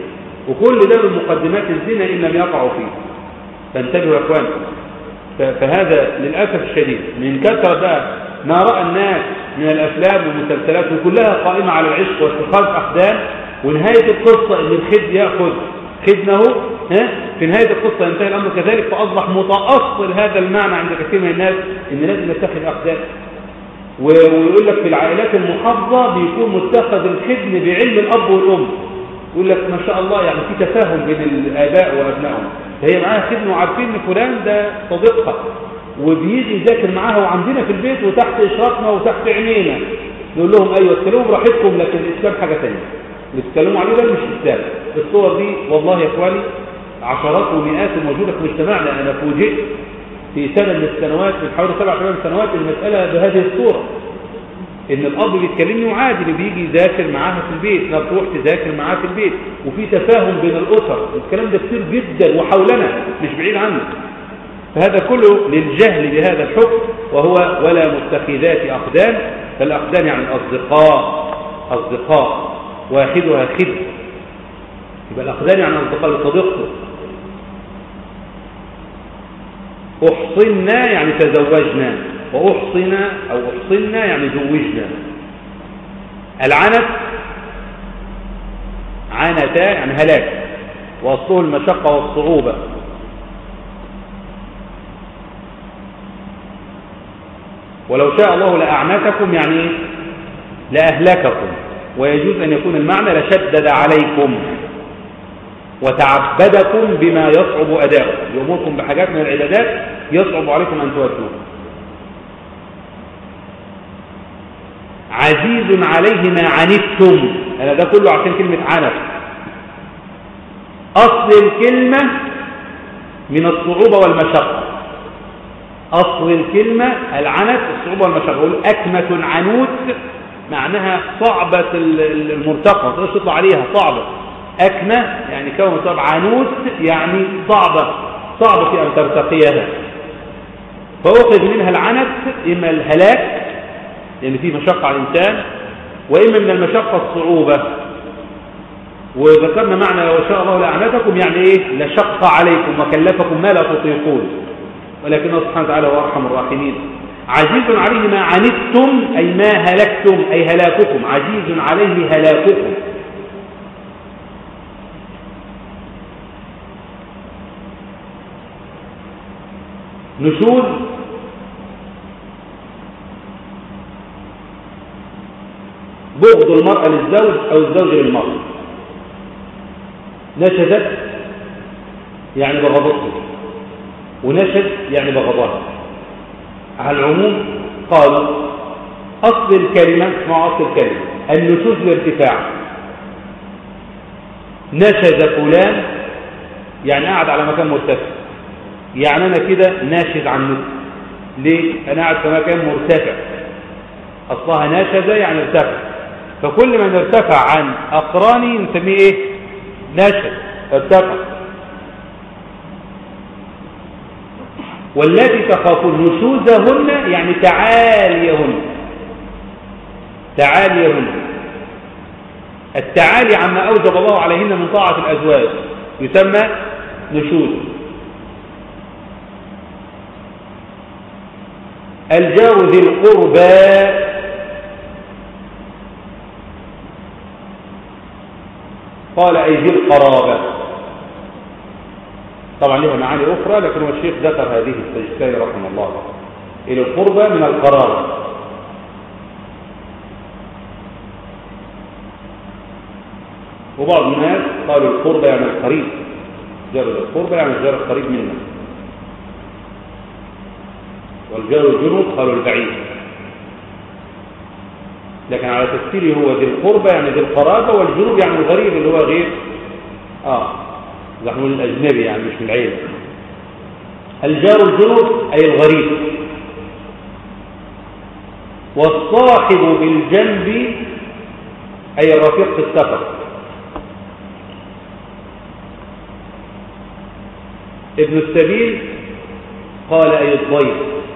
وكل ده من مقدمات الزنا إن لم يقعوا فيه فانتبهوا يا اخوان فهذا للأسف الشديد من كثرة بقى ما رأى الناس من الأفلام والمسلسلات وكلها قائمة على العشق واتخاذ أقدام ونهاية القصة إن الخد يأخذ خدمه ها في نهاية القصة ينتهي الأمر كذلك فأصبح متأصل هذا المعنى عند كثير من الناس إن لازم نتخذ أقدام ويقول لك في العائلات المحافظة بيكون متخذ الخدم بعلم الأب والأم يقول لك ما شاء الله يعني في تفاهم بين الآباء وأبنائهم فهي معاها خدمة وعارفين إن فلان ده صديقها وبيجي يذاكر معاها وعندنا في البيت وتحت إشرافنا وتحت عينينا نقول لهم أيوة اتكلموا براحتكم لكن الإسلام حاجة ثانيه اللي بتتكلموا عليه ده مش إسلام الصور دي والله يا إخواني عشرات ومئات موجودة في مجتمعنا أنا فوجئت في سنة من السنوات من حوالي سبع ثمان سنوات المسألة بهذه الصورة ان الاب بيتكلمني وعادي اللي بيجي يذاكر معاها في البيت انها تروح تذاكر معاها في البيت وفي تفاهم بين الاسر الكلام ده كتير جدا وحولنا مش بعيد عنه فهذا كله للجهل بهذا الحكم وهو ولا متخذات اقدام فالاقدام يعني الاصدقاء اصدقاء واحدها خد يبقى الاقدام يعني اصدقاء صديقته احصنا يعني تزوجنا وأحصنا أو أحصنا يعني زوجنا العنت عنتا يعني هلاك وأصله المشقة والصعوبة ولو شاء الله لأعنتكم يعني لأهلككم ويجوز أن يكون المعنى لشدد عليكم وتعبدكم بما يصعب أداؤه يأمركم بحاجات من العبادات يصعب عليكم أن تؤدوها عزيز عليه ما عنتم أنا ده كله عشان كلمة عنت أصل الكلمة من الصعوبة والمشقة أصل الكلمة العنت الصعوبة والمشقة يقول أكمة عنوت معناها صعبة المرتقى ما تقدرش تطلع عليها صعبة أكمة يعني كون صعب عنوت يعني صعبة صعبة في أن ترتقيها فأخذ منها العنت إما الهلاك لأن فيه مشقة على الإنسان وإما من المشقة الصعوبة وذكرنا معنى لو شاء الله لأعنتكم يعني إيه لشق عليكم وكلفكم ما لا تطيقون ولكنه سبحانه وتعالى هو أرحم الراحمين عزيز عليه ما عنتم أي ما هلكتم أي هلاككم عزيز عليه هلاككم نشوذ بغض المرأة للزوج أو الزوج للمرأة نشدت يعني بغضته ونشد يعني بغضها على العموم قالوا أصل الكلمة مع أصل الكلمة النشوز الارتفاع نشد فلان يعني قاعد على مكان مرتفع يعني أنا كده ناشد عن نشد ليه؟ أنا قاعد في مكان مرتفع أصلها ناشد يعني ارتفع فكل من ارتفع عن أقراني نسميه إيه نشد ارتفع والتي تخافون نشوزهن يعني تعاليهن تعاليهن التعالي عما أوجب الله عليهن من طاعة الأزواج يسمى نشوز الجار ذي القربى قال أي ذي القرابة طبعا لها معاني أخرى لكن هو الشيخ ذكر هذه السجستاني رحمه الله إلى القربة من القرابة وبعض الناس قالوا القربة يعني القريب جار القربة يعني الجار القريب منا والجار الجنوب قالوا البعيد لكن على تفسيره هو ذي القربة يعني ذي القرابة والجنوب يعني الغريب اللي هو غير اه نحن الأجنبي يعني مش من العيلة الجار الجنوب أي الغريب والصاحب بالجنب أي الرفيق في السفر ابن السبيل قال أي الضيف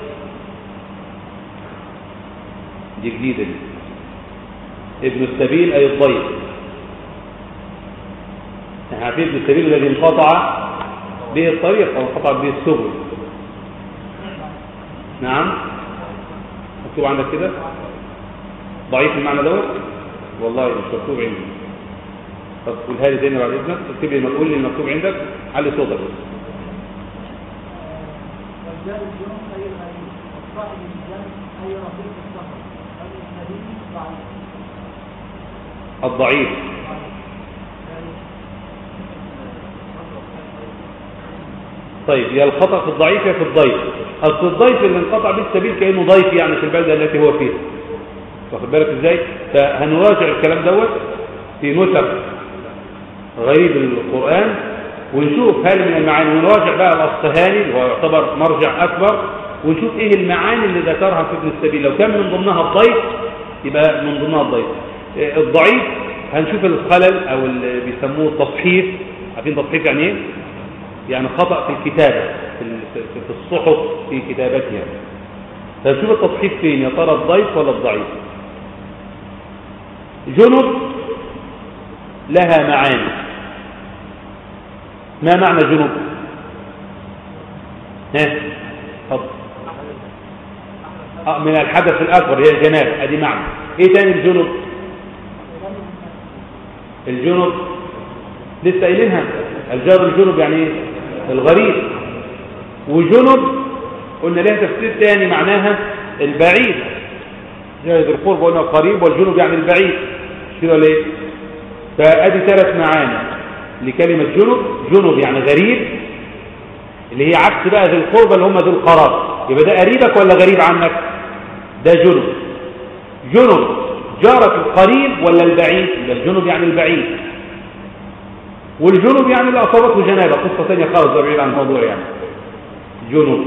دي جديدة دي ابن السبيل أي الضيف عارفين ابن السبيل الذي انقطع به الطريق او انقطع به السبل نعم مكتوب عندك كده ضعيف المعنى دوت والله مش مكتوب عندي طب قولها لي تاني بعد اذنك اكتب لي قول لي المكتوب عندك علي صوتك بس رجال الجنوب أي غريب وصاحب الجنب أي رفيق السفر النبي ضعيف الضعيف طيب يا الخطأ في الضعيف يا في الضيف أصل الضيف اللي انقطع به السبيل كأنه ضيف يعني في البلدة التي هو فيها واخد بالك ازاي فهنراجع الكلام دوت في نسخ غريب القرآن ونشوف هل من المعاني ونراجع بقى الأصفهاني وهو يعتبر مرجع أكبر ونشوف ايه المعاني اللي ذكرها في ابن السبيل لو كان من ضمنها الضيف يبقى من ضمنها الضيف إيه الضعيف هنشوف الخلل او اللي بيسموه التصحيف عارفين تصحيف يعني ايه يعني خطأ في الكتابة في ال- في الصحف في كتابتها فنشوف التصحيف فين يا ترى الضيف ولا الضعيف جنب لها معاني ما معنى جنب ها اتفضل آه، من الحدث الأكبر هي الجناب ادي معنى ايه تاني الجنب الجنب لسه قايلينها الجار الجنب يعني ايه الغريب وجنب قلنا لها تفسير تاني معناها البعيد جاهز القرب قلنا القريب والجنب يعني البعيد مش كده ولا ايه فادي ثلاث معاني لكلمة جنب جنب يعني غريب اللي هي عكس بقى ذي القربة اللي هم ذي القرار يبقى ده قريبك ولا غريب عنك ده جنب جنب جارك القريب ولا البعيد يبقى الجنب يعني البعيد والجنب يعني اللي أصابته جنابة قصة ثانية خالص ده بعيد عن الموضوع يعني جنب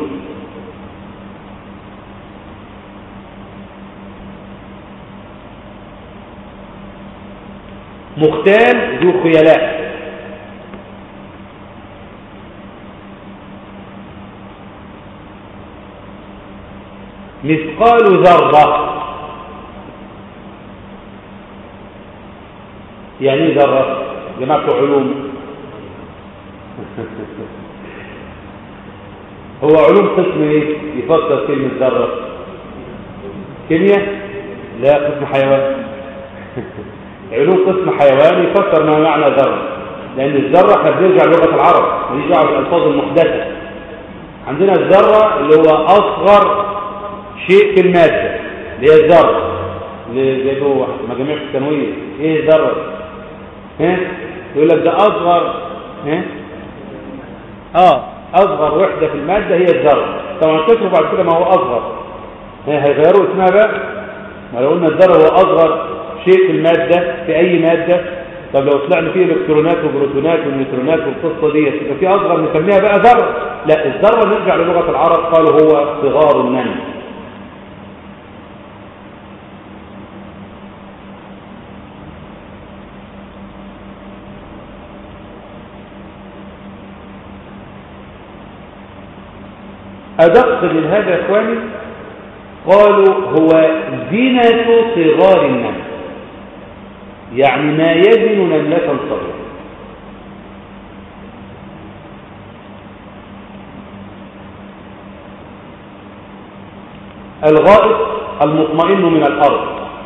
مختال ذو خيلاء مثقال ذرة يعني ايه ذرة جماعة علوم هو علوم قسم ايه يفسر كلمة ذرة كيمياء لا قسم حيوان علوم قسم حيوان يفسر ما معنى ذرة لأن الذرة احنا بنرجع لغة العرب ماليش دعوه بالألفاظ المحدثة عندنا الذرة اللي هو أصغر شيء في المادة اللي هي الذرة اللي زي جوه مجاميع في الثانوية ايه الذرة ها يقول لك ده أصغر ها اه أصغر وحدة في المادة هي الذرة طبعا تكتبوا بعد كده ما هو أصغر ها هيغيروا اسمها بقى ما لو قلنا الذرة هو أصغر شيء في المادة في أي مادة طب لو طلعنا فيه الكترونات وبروتونات والنيوترونات والقصة دي يبقى في أصغر نسميها بقى ذرة لا الذرة نرجع للغة العرب قالوا هو صغار النمل أدق من هذا يا إخواني قالوا هو زينة صغار النمل يعني ما يزن نملة صغيرة الغائط المطمئن من الأرض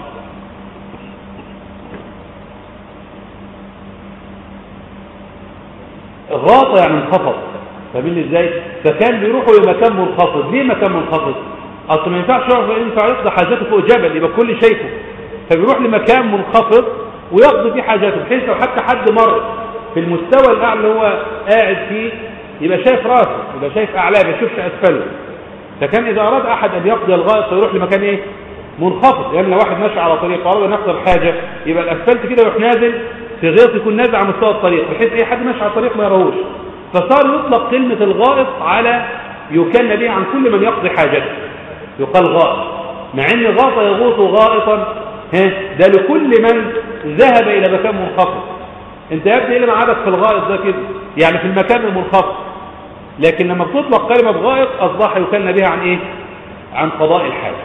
غاطة يعني انخفض فاهمين ازاي فكان بيروحوا لمكان منخفض ليه مكان منخفض اصل ما ينفعش ينفع يقضي حاجاته فوق جبل يبقى كل شايفه فبيروح لمكان منخفض ويقضي فيه حاجاته بحيث لو حتى حد مر في المستوى الاعلى اللي هو قاعد فيه يبقى شايف راسه يبقى شايف اعلاه ما يشوفش اسفله فكان اذا اراد احد ان يقضي الغائط فيروح لمكان ايه منخفض يعني لو واحد ماشي على طريق واراد ان يقضي الحاجه يبقى الاسفلت كده يروح نازل في غيط يكون نازل على مستوى الطريق بحيث اي حد ماشي على الطريق ما يراهوش فصار يطلق كلمة الغائط على يكن به عن كل من يقضي حاجته يقال غائط مع ان غاط يغوط غائطا ها ده لكل من ذهب الى مكان منخفض انت يا ابني ايه اللي معادك في الغائط ده كده يعني في المكان المنخفض لكن لما بتطلق كلمة غائط اصبح يكن بها عن ايه عن قضاء الحاجة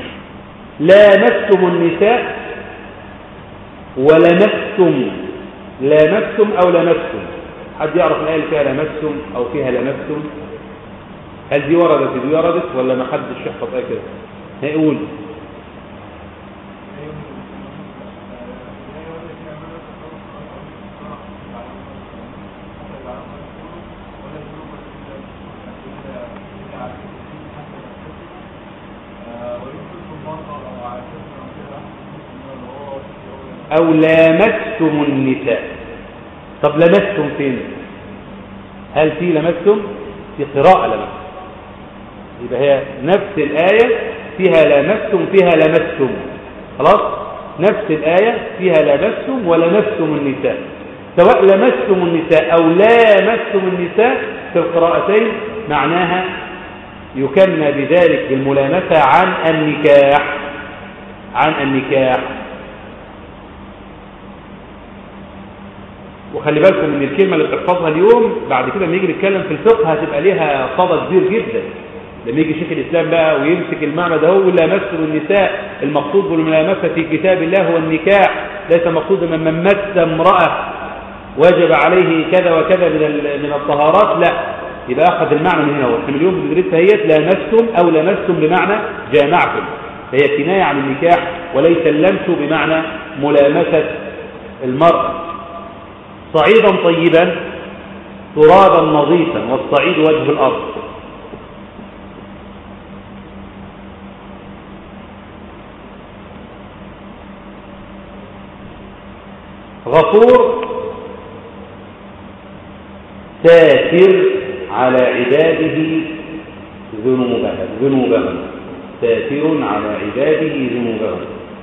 لامستم النساء ولمستم لامستم أو لمستم حد يعرف الآية اللي فيها لمستم أو فيها لمستم هل دي وردت دي وردت ولا ما حدش يحفظ آية كده هيقول أو لامستم النساء طب لمستم فين هل في لمستم في قراءة لمستم يبقى هي نفس الآية فيها لمستم فيها لمستم خلاص نفس الآية فيها لمستم ولمستم النساء سواء لمستم النساء أو لامستم النساء في القراءتين معناها يكنى بذلك بالملامسة عن النكاح عن النكاح وخلي بالكم ان الكلمة اللي بتحفظها اليوم بعد كده لما نيجي نتكلم في الفقه هتبقى ليها صدى كبير جدا لما يجي شيخ الإسلام بقى ويمسك المعنى ده هو لامسه النساء المقصود بالملامسة في كتاب الله هو النكاح ليس مقصود من من مس امرأة وجب عليه كذا وكذا من من الطهارات لا يبقى أخذ المعنى من هنا هو احنا اليوم بندرسها هي لامستم أو لمستم بمعنى جامعتم فهي كناية عن النكاح وليس اللمس بمعنى ملامسة المرأة صعيدا طيبا ترابا نظيفا والصعيد وجه الأرض غفور ساتر على عباده ذنوبهم ذنوبهم ساتر على عباده ذنوبهم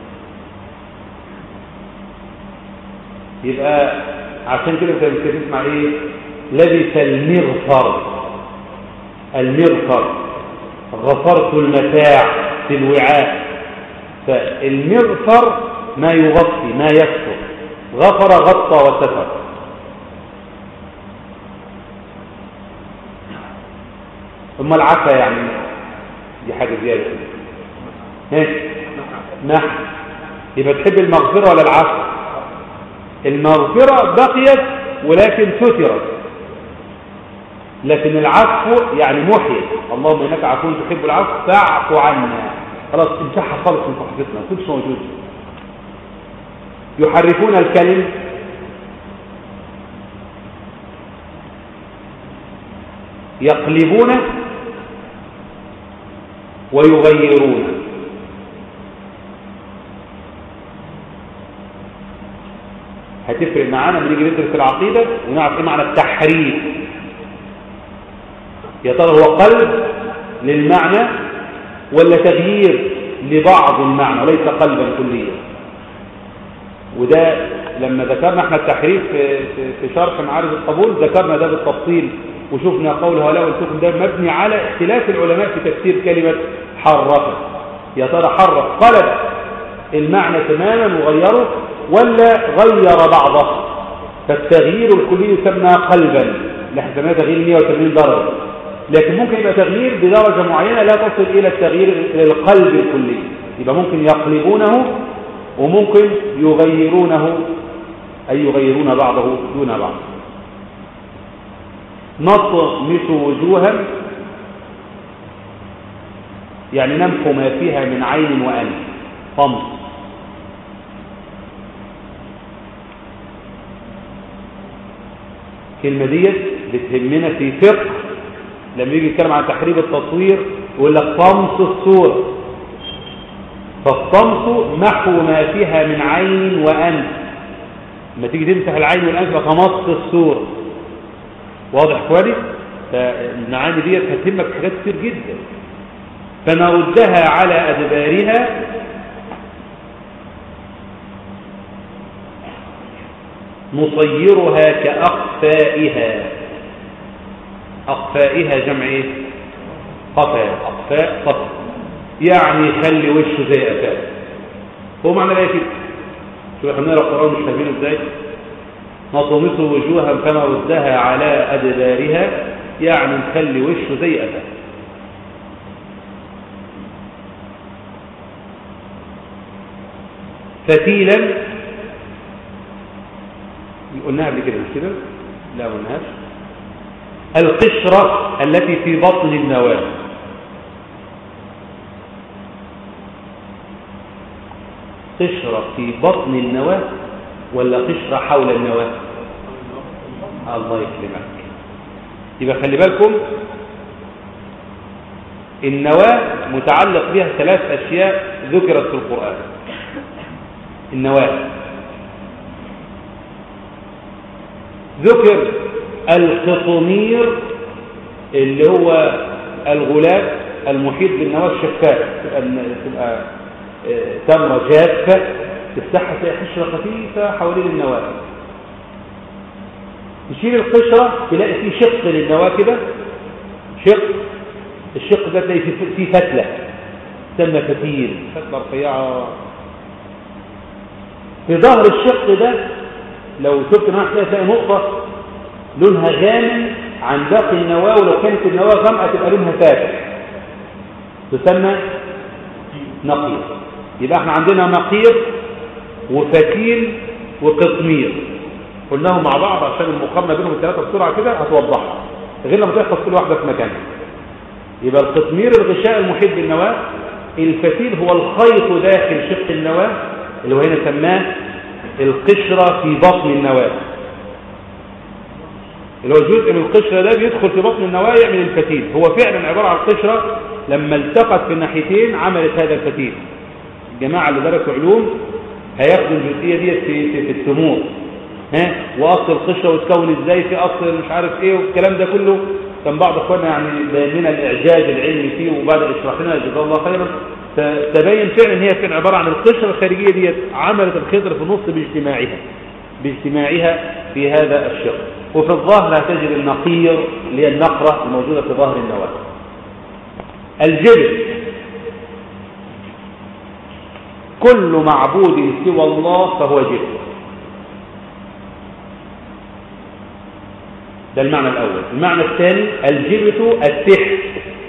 يبقى عشان كده انت بتسمع ايه لبس المغفر المغفر غفرت المتاع في الوعاء فالمغفر ما يغطي ما يستر غفر غطى وستر ثم العفا يعني دي حاجة زيادة ها نحن يبقى تحب المغفرة ولا العفو المغفرة بقيت ولكن سترت لكن العفو يعني محيي اللهم انك عفو تحب العفو فاعف عنا خلاص امسحها خالص من صحفتنا ما كنتش موجود يحرفون الكلم يقلبون ويغيرون هتفرق معانا لما نيجي ندرس العقيدة ونعرف ايه معنى التحريف يا ترى هو قلب للمعنى ولا تغيير لبعض المعنى وليس قلبا كليا وده لما ذكرنا احنا التحريف في, في شرح معارض القبول ذكرنا ده بالتفصيل وشفنا قول هؤلاء والسكن ده مبني على اختلاف العلماء في تفسير كلمة حرف يا ترى حرف قلب المعنى تماما وغيره ولا غير بعضه فالتغيير الكلي يسمى قلبا نحن سميناه تغيير 180 درجة لكن ممكن يبقى تغيير بدرجة معينة لا تصل إلى التغيير للقلب الكلي يبقى ممكن يقلبونه وممكن يغيرونه أي يغيرون بعضه دون بعض نطمس وجوها يعني نمحو ما فيها من عين وأنف طمس الكلمة ديت بتهمنا في فقه لما يجي يتكلم عن تحريب التصوير يقول لك طمس الصورة فالطمس محو ما فيها من عين وأنف لما تيجي تمسح العين والأنف فمص الصورة واضح كويس فالمعاني ديت هتهمك حاجات كتير جدا فنردها على أدبارها نصيرها كأقفائها أقفائها جمع إيه؟ قفا أقفاء قفا يعني خلي وشه زي أفاء هو معنى الآية كده شو احنا نقرأ القرآن مش فاهمين ازاي نطمس وجوها كما ردها على أدبارها يعني نخلي وشه زي أفاء فتيلا قلناها قبل كده مش كده لا ما قلناهاش القشرة التي في بطن النواة قشرة في بطن النواة ولا قشرة حول النواة الله يكرمك يبقى خلي بالكم النواة متعلق بها ثلاث أشياء ذكرت في القرآن النواة ذكر القطمير اللي هو الغلاف المحيط بالنواة الشفاف تبقى تبقى آه، تمرة جافة تفتحها تلاقي قشرة خفيفة حوالين النواة تشيل القشرة تلاقي فيه شق للنواة كده شق الشق ده تلاقي فيه فيه فتلة تسمى فتيل فتلة رفيعة في ظهر الشق ده لو شفت معاك كده تلاقي نقطة لونها غامق عن باقي النواة ولو كانت النواة غامقة تبقى لونها فاتح تسمى نقير يبقى احنا عندنا نقير وفتيل وقطمير قلناهم مع بعض عشان المقارنة بينهم الثلاثة بسرعة كده هتوضحها غير لما تحفظ كل واحدة في مكانها يبقى القطمير الغشاء المحيط بالنواة الفتيل هو الخيط داخل شق النواة اللي هو هنا سماه القشرة في بطن النواة اللي هو جزء من القشرة ده بيدخل في بطن النواة يعمل الفتيل هو فعلا عبارة عن قشرة لما التقت في الناحيتين عملت هذا الفتيل الجماعة اللي درسوا علوم هياخدوا الجزئية دي في, في, في السموم ها واصل القشرة وتكون ازاي في اصل مش عارف ايه والكلام ده كله كان بعض اخواننا يعني بين لنا الاعجاز العلمي فيه وبعد يشرح لنا جزاه الله خيرا تبين فعلا ان هي كان عباره عن القشره الخارجيه ديت عملت الخضر في النص باجتماعها باجتماعها في هذا الشق وفي الظاهر هتجد النقير اللي هي النقره الموجوده في ظهر النواه الجبل كل معبود سوى الله فهو جبل ده المعنى الأول المعنى الثاني الجبت السحر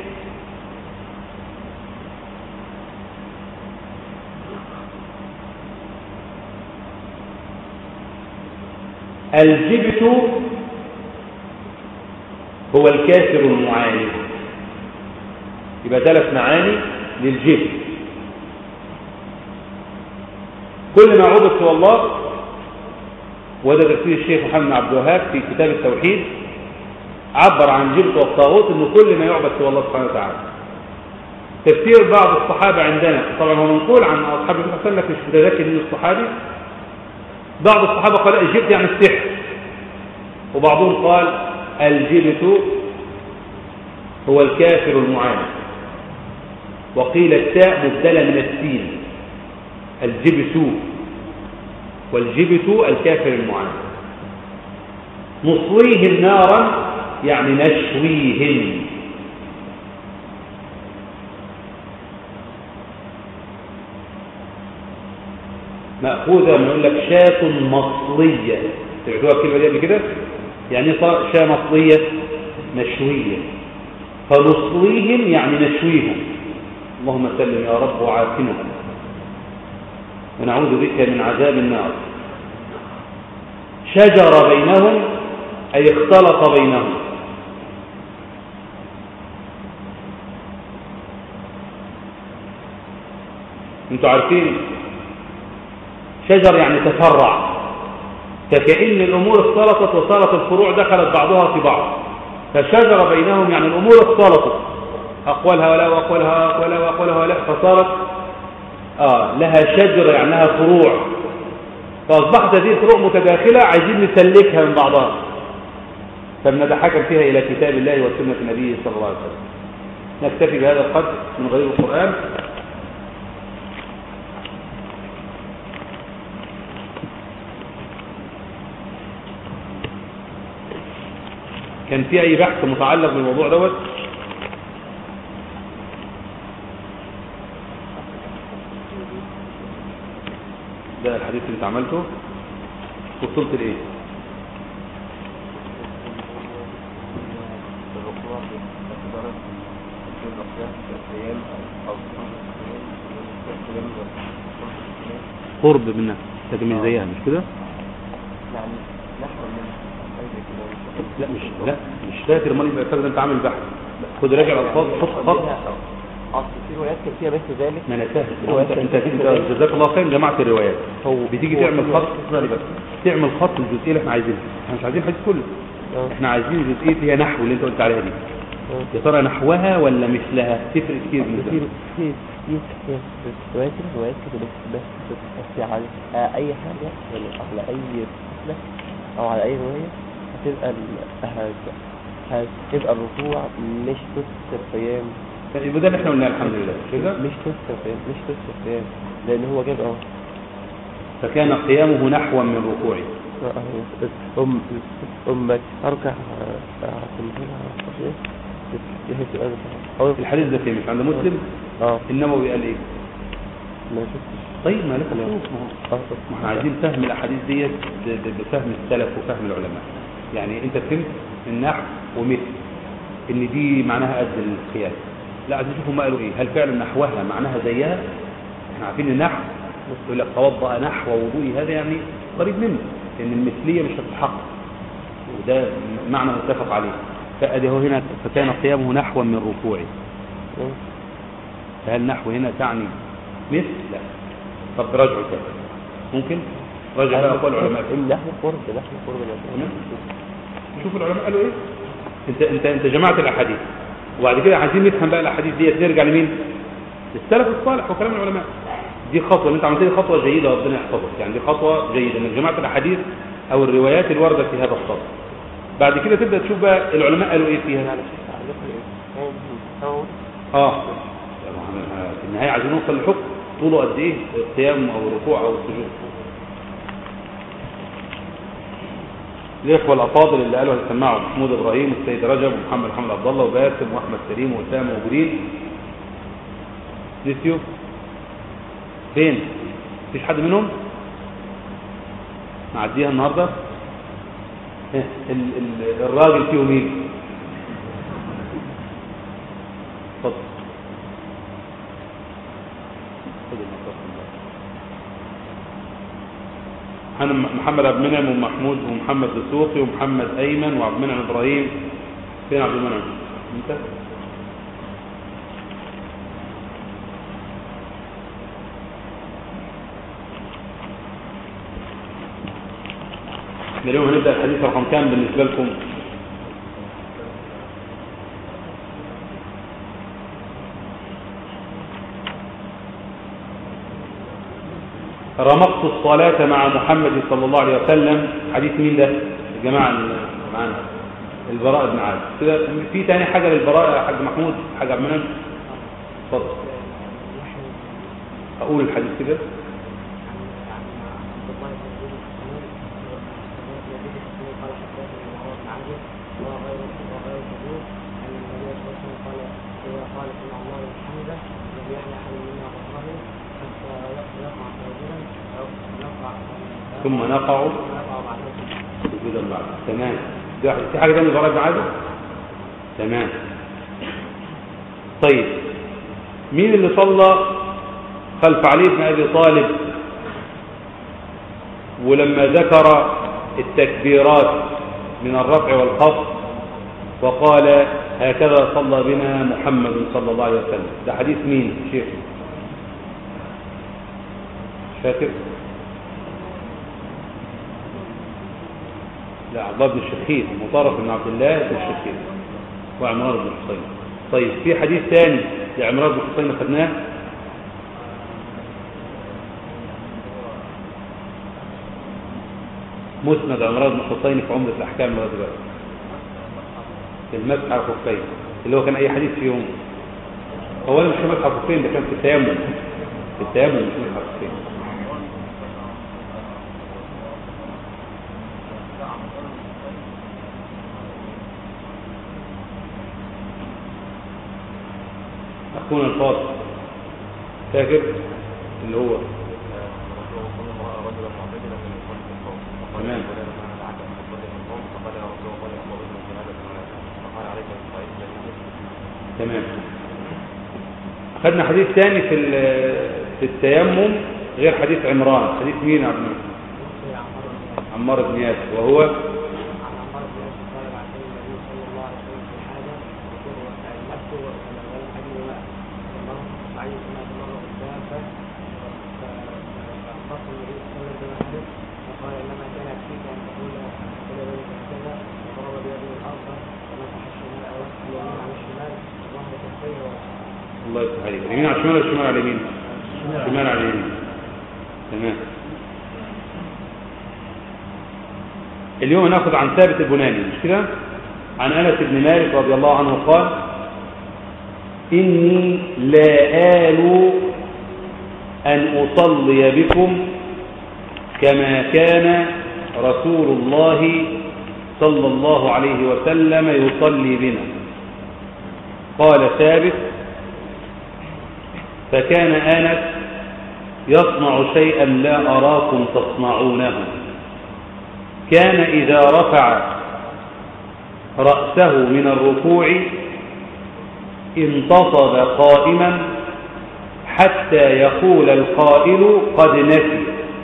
الجبت هو الكافر المعاند يبقى ثلاث معاني للجبت كل ما عبد سوى الله وده تفسير الشيخ محمد بن عبد الوهاب في كتاب التوحيد عبر عن جبت والطاغوت انه كل ما يعبد سوى الله سبحانه وتعالى تفسير بعض الصحابه عندنا طبعا هو منقول عن اصحاب النبي صلى الله عليه وسلم مش متذكر مين الصحابي بعض الصحابه قال الجبت يعني السحر وبعضهم قال الجبت هو الكافر المعاند وقيل التاء مبتلى من السين الجبت والجبت الكافر المعاند نصليهم نارا يعني نشويهم مأخوذة من يقول لك شاة مصلية تعرفوها الكلمة دي قبل كده يعني صار شاة مصلية مشوية فنصليهم يعني نشويهم اللهم سلم يا رب وعافنهم ونعوذ بك من عذاب النار شجر بينهم أي اختلط بينهم انتوا عارفين شجر يعني تفرع فكأن الأمور اختلطت وصارت الفروع دخلت بعضها في بعض فشجر بينهم يعني الأمور اختلطت أقوال هؤلاء وأقوال هؤلاء وأقوال هؤلاء فصارت آه لها شجر يعني لها فروع فأصبحت هذه الفروع متداخلة عايزين نسلكها من بعضها فبنتحكم فيها إلى كتاب الله وسنة النبي صلى الله عليه وسلم نكتفي بهذا القدر من غير القرآن كان في أي بحث متعلق بالموضوع دوت ده الحديث اللي انت عملته وصلت لايه قرب منها لكن مش زيها مش كده يعني لا مش لا مش فاكر امال يبقى فاكر ده انت عامل بحث خد راجع الالفاظ حط خط اصل في روايات كان فيها مثل ذلك ما انا فاهم هو انت انت انت جزاك الله خير جمعت الروايات هو بتيجي هو تعمل في خط روايات اسمعني بس تعمل خط الجزئيه اللي احنا عايزينها احنا مش عايزين الحديث كله آه. احنا عايزين الجزئيه اللي هي نحو اللي انت قلت عليها دي آه. يا ترى نحوها ولا مثلها تفرق كتير في بالنسبه في لي. في في في روايات كده روايات كده بس بس بس على آه، اي حاجة يعني على اي مثلة او على اي رواية هتبقى ال- هت- هتبقى الركوع مش تفسر قيام يبقى ده اللي احنا قلناه الحمد لله مش كده مش تفسر قيام مش تفسر قيام لان هو جاب اه فكان قيامه نحوا من ركوعه آه، أم أمك أركع تنزلها صحيح يهز أنا هو الحديث ده فين مش عند مسلم اه النووي قال ايه ما شفتش طيب ما لك لا. شوف ما هو اه ما احنا عايزين فهم الاحاديث ديت ب- ب- بفهم السلف وفهم العلماء يعني انت فهمت النحو ومثل ان دي معناها قد القياس لا عايزين نشوف هم قالوا ايه هل فعلا نحوها معناها زيها احنا عارفين النحو يقول لك توضا نحو وضوئي هذا يعني قريب منه ان المثليه مش هتتحقق وده معنى متفق عليه فادي هو هنا فكان قيامه نحوا من ركوعه آه. فهل نحو هنا تعني مثل لا طب راجعوا كده ممكن راجع بقى اقوال العلماء النحو قرب نحو قرب تمام. شوف العلماء قالوا ايه انت انت انت جمعت الاحاديث وبعد كده عايزين نفهم بقى الاحاديث ديت نرجع لمين للسلف الصالح وكلام العلماء دي خطوه اللي انت عملتها دي خطوه جيده ربنا يحفظك يعني دي خطوه جيده انك جمعت الاحاديث او الروايات الوارده في هذا الصدد بعد كده تبدا تشوف بقى العلماء قالوا ايه فيها اه طبعاً، في النهايه عايزين نوصل لحكم طوله قد ايه القيام او الركوع او السجود الاخوه الافاضل اللي قالوا هيسمعوا محمود ابراهيم والسيد رجب ومحمد محمد عبد الله وباسم واحمد كريم واسامه موجودين نسيوا فين مفيش حد منهم نعديها النهارده ال ال الراجل فيه مين اتفضل خد الميكروفون بقى. أنا محمد عبد المنعم ومحمود ومحمد دسوقي ومحمد أيمن وعبد المنعم إبراهيم فين عبد المنعم؟ أنت؟ احنا اليوم هنبدأ الحديث رقم كام بالنسبة لكم؟ رمقت الصلاة مع محمد صلى الله عليه وسلم حديث مين ده الجماعة اللي معانا البراء بن عازب كده في تاني حاجة للبراء يا حاج محمود حاج عبد المنعم اتفضل أقول الحديث كده ثم نقع سجودا بعد تمام ده واحد. في حاجة تانية البراء بن عازب تمام طيب مين اللي صلى خلف علي بن أبي طالب ولما ذكر التكبيرات من الرفع والخفض وقال هكذا صلى بنا محمد صلى الله عليه وسلم ده حديث مين شيخ مش فاكر لا عبد الله بن الشخير مطرف بن عبد الله بن الشخير وعمران بن حسين طيب في حديث ثاني لعمران بن حسين خدناه مسند عمران بن حسين في عمدة الأحكام لغاية دلوقتي المسح على الخفين اللي هو كان أي حديث فيهم هو مش في مسح على الخفين ده كان في التيمم في التيمم مش مسح على الخفين أخونا الفاضل فاكر اللي هو تمام تمام أخذنا حديث ثاني في ال- في التيمم غير حديث عمران حديث مين يا عبد المنعم؟ عمار بن ياسر وهو عن عمار بن ياسر قال بعثني النبي صلى الله عليه وسلم في حاجه يقول وتألفت وتناول اجل ماء الله عايز ما تمر قدامك فأخبرت النبي صلى الله عليه وسلم بما حدث فقال انما كان يكفيك ان تقول كذا ذلك كذا وضرب بيده الارض ومسح الشمال او اليمين على الشمال وظهر كفيه ورأسه الله يفتح عليك اليمين على الشمال ولا الشمال على اليمين الشمال على اليمين تمام اليوم ناخذ عن ثابت البناني مش كده عن انس بن مالك رضي الله عنه قال اني لا آل ان اصلي بكم كما كان رسول الله صلى الله عليه وسلم يصلي بنا قال ثابت فكان انس يصنع شيئا لا اراكم تصنعونه كان إذا رفع رأسه من الركوع انتصب قائما حتى يقول القائل قد نسي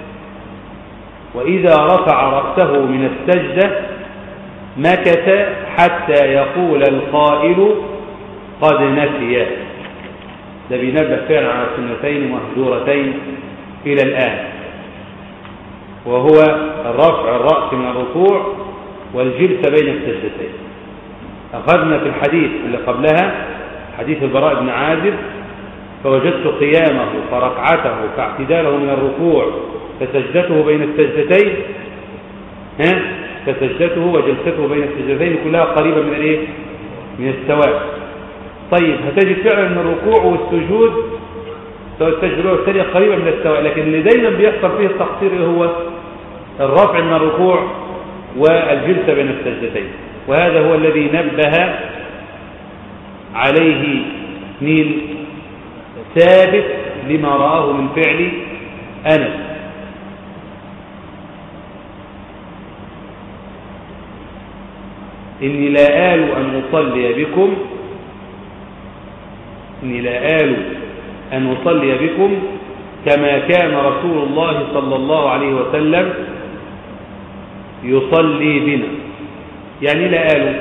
وإذا رفع رأسه من السجدة مكث حتى يقول القائل قد نسي ده بينبه فعلا على سنتين مهجورتين إلى الآن وهو رفع الرأس من الركوع والجلسة بين السجدتين أخذنا في الحديث اللي قبلها حديث البراء بن عازب فوجدت قيامه فركعته فاعتداله من الركوع فسجدته بين السجدتين ها فسجدته وجلسته بين السجدتين كلها قريبة من الايه من السواء طيب هتجد فعلا ان الركوع والسجود سواء السجد الاولى والثانيه قريبه من السواء لكن اللي دايما بيحصل فيه التقصير هو الرفع من الركوع والجلسه بين السجدتين وهذا هو الذي نبه عليه مين ثابت لما رآه من فعل أنس إني لا آل أن أصلي بكم إني لا آل أن أصلي بكم كما كان رسول الله صلى الله عليه وسلم يصلي بنا يعني لا آل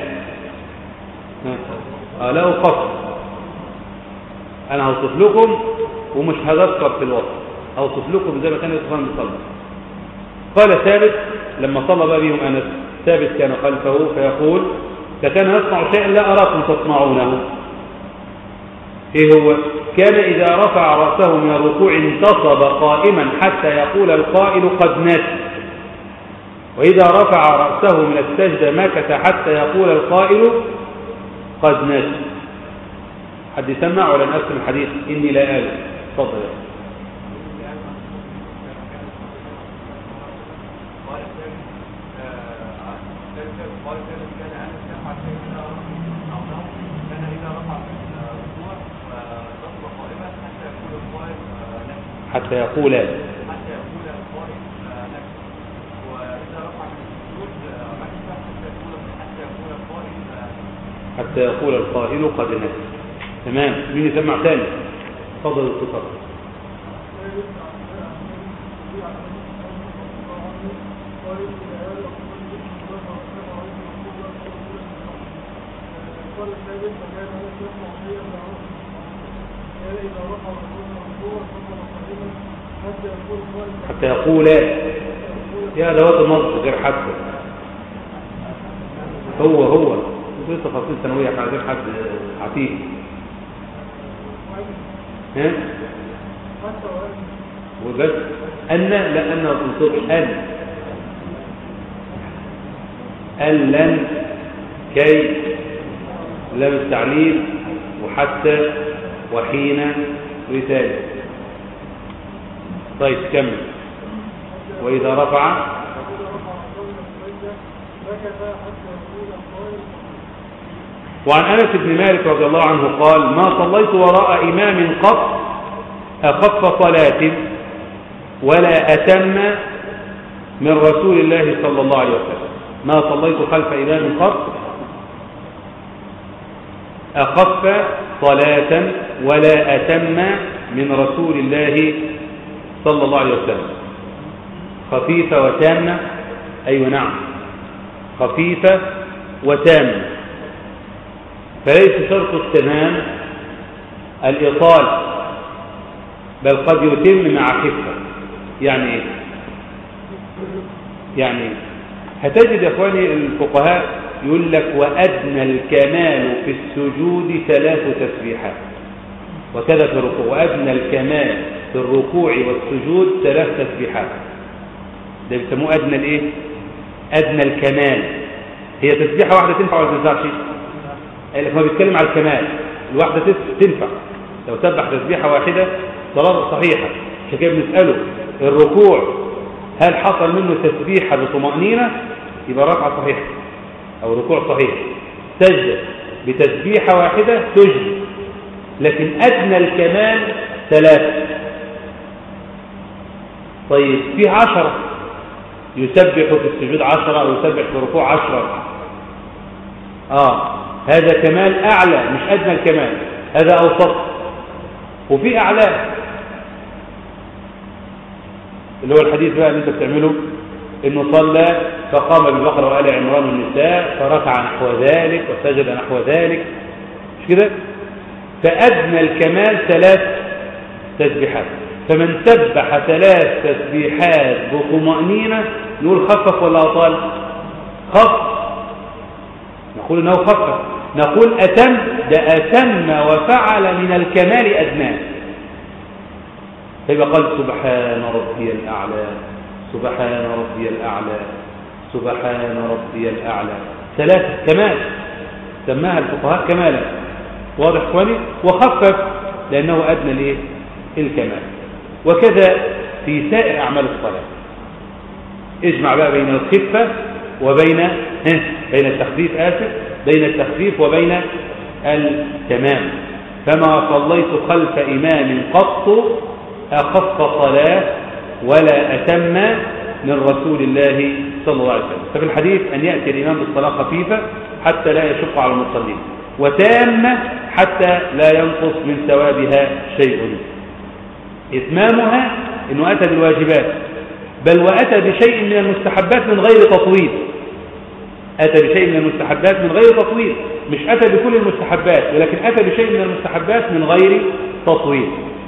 آه لا أقصر أنا هوصف لكم ومش هذكر في الوصف هوصف لكم زي ما كان يوسف بيصلي قال ثابت لما صلى بقى بهم أنس ثابت كان خلفه فيقول فكان يصنع شيئا لا أراكم تصنعونه ايه هو كان اذا رفع رأسه من الركوع انتصب قائما حتى يقول القائل قد نسي واذا رفع رأسه من السجدة مكث حتى يقول القائل قد نسي حد يسمع ولا نقسم الحديث اني لا آل تفضل حتى يقول حتى يقول القائل قد نسي تمام مين يسمع ثاني فضل الخطاب قال الثابت فكان هذا يصنع شيئا لا عرف كان اذا رفع رسول الركوع ثم قائما حتى يقول قائل حتى يقول يا ادوات النصب غير حتى هو هو دي تفاصيل ثانويه على غير حد عتيق ها حتى وان وبس ان لا ان ما تنصبش ان ان لن كي لام التعليل وحتى وحين وثالث طيب كمل واذا رفع فإذا رفع رسول السجدة مكث حتى يقول القائل وعن انس بن مالك رضي الله عنه قال ما صليت وراء امام قط اخف صلاه ولا اتم من رسول الله صلى الله عليه وسلم ما صليت خلف امام قط اخف صلاه ولا اتم من رسول الله صلى الله عليه وسلم خفيفه وتامه أيوة نعم خفيفة وتامة فليس شرط التمام الإطال بل قد يتم مع خفة يعني إيه؟ يعني هتجد يا إخواني الفقهاء يقول لك وأدنى الكمال في السجود ثلاث تسبيحات وكذا في الركوع وأدنى الكمال في الركوع والسجود ثلاث تسبيحات ده بيسموه أدنى الإيه؟ أدنى الكمال هي تسبيحة واحدة تنفع ولا ما تنفعش؟ قال لك ما بيتكلم على الكمال الواحدة تنفع لو سبح تسبيحة واحدة صلاة صحيحة عشان كده بنسأله الركوع هل حصل منه تسبيحة بطمأنينة يبقى ركعة صحيحة أو ركوع صحيح سجدة بتسبيحة واحدة تجد لكن أدنى الكمال ثلاثة طيب في عشرة يسبح في السجود عشرة أو يسبح في الركوع عشرة آه هذا كمال أعلى مش أدنى الكمال هذا أوسط وفي أعلى اللي هو الحديث بقى اللي انت بتعمله انه صلى فقام بالبقرة وآل عمران والنساء فركع نحو ذلك وسجد نحو ذلك مش كده فأدنى الكمال ثلاث تسبيحات فمن سبح ثلاث تسبيحات بطمأنينة نقول خفف ولا أطال خف نقول انه خفف نقول أتم ده أتم وفعل من الكمال أدناه فيبقى قال سبحان ربي الأعلى سبحان ربي الأعلى سبحان ربي الأعلى ثلاثة كمال سماها الفقهاء كمالا واضح اخواني وخفف لأنه أدنى الايه الكمال وكذا في سائر أعمال الصلاة اجمع بقى بين الخفة وبين بين التخفيف آسف بين التخفيف وبين التمام فما صليت خلف إمام قط أخف صلاة ولا أتم من رسول الله صلى الله عليه وسلم ففي الحديث أن يأتي الإمام بالصلاة خفيفة حتى لا يشق على المصلين وتامة حتى لا ينقص من ثوابها شيء إتمامها أنه أتى بالواجبات بل وأتى بشيء من المستحبات من غير تطويل أتى بشيء من المستحبات من غير تطويل مش أتى بكل المستحبات ولكن أتى بشيء من المستحبات من غير تطويل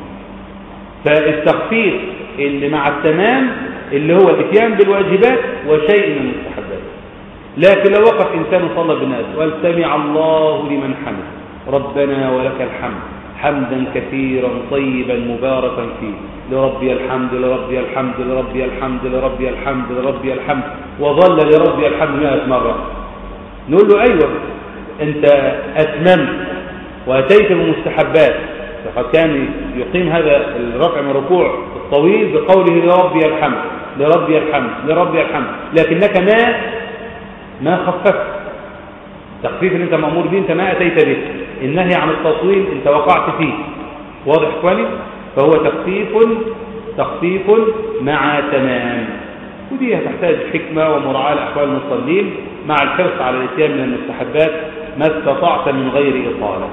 فالتخفيف اللي مع التمام اللي هو الاتيان بالواجبات وشيء من المستحبات لكن لو وقف إنسان صلى بالناس وقال سمع الله لمن حمد ربنا ولك الحمد حمدا كثيرا طيبا مباركا فيه لربي الحمد لربي الحمد لربي الحمد لربي الحمد لربي الحمد وظل لربي الحمد مئة مرة نقول له أيوة أنت أتممت وأتيت بمستحبات فقد كان يقيم هذا الرفع من الركوع الطويل بقوله لربي الحمد لربي الحمد لربي الحمد لكنك ما ما خففت التخفيف اللي انت مأمور به انت ما أتيت به النهي عن التطويل انت وقعت فيه واضح اخواني فهو تخفيف تخفيف مع تمام ودي هتحتاج حكمة ومراعاة لأحوال المصلين مع الحرص على الاتيان من المستحبات ما استطعت من غير إطالة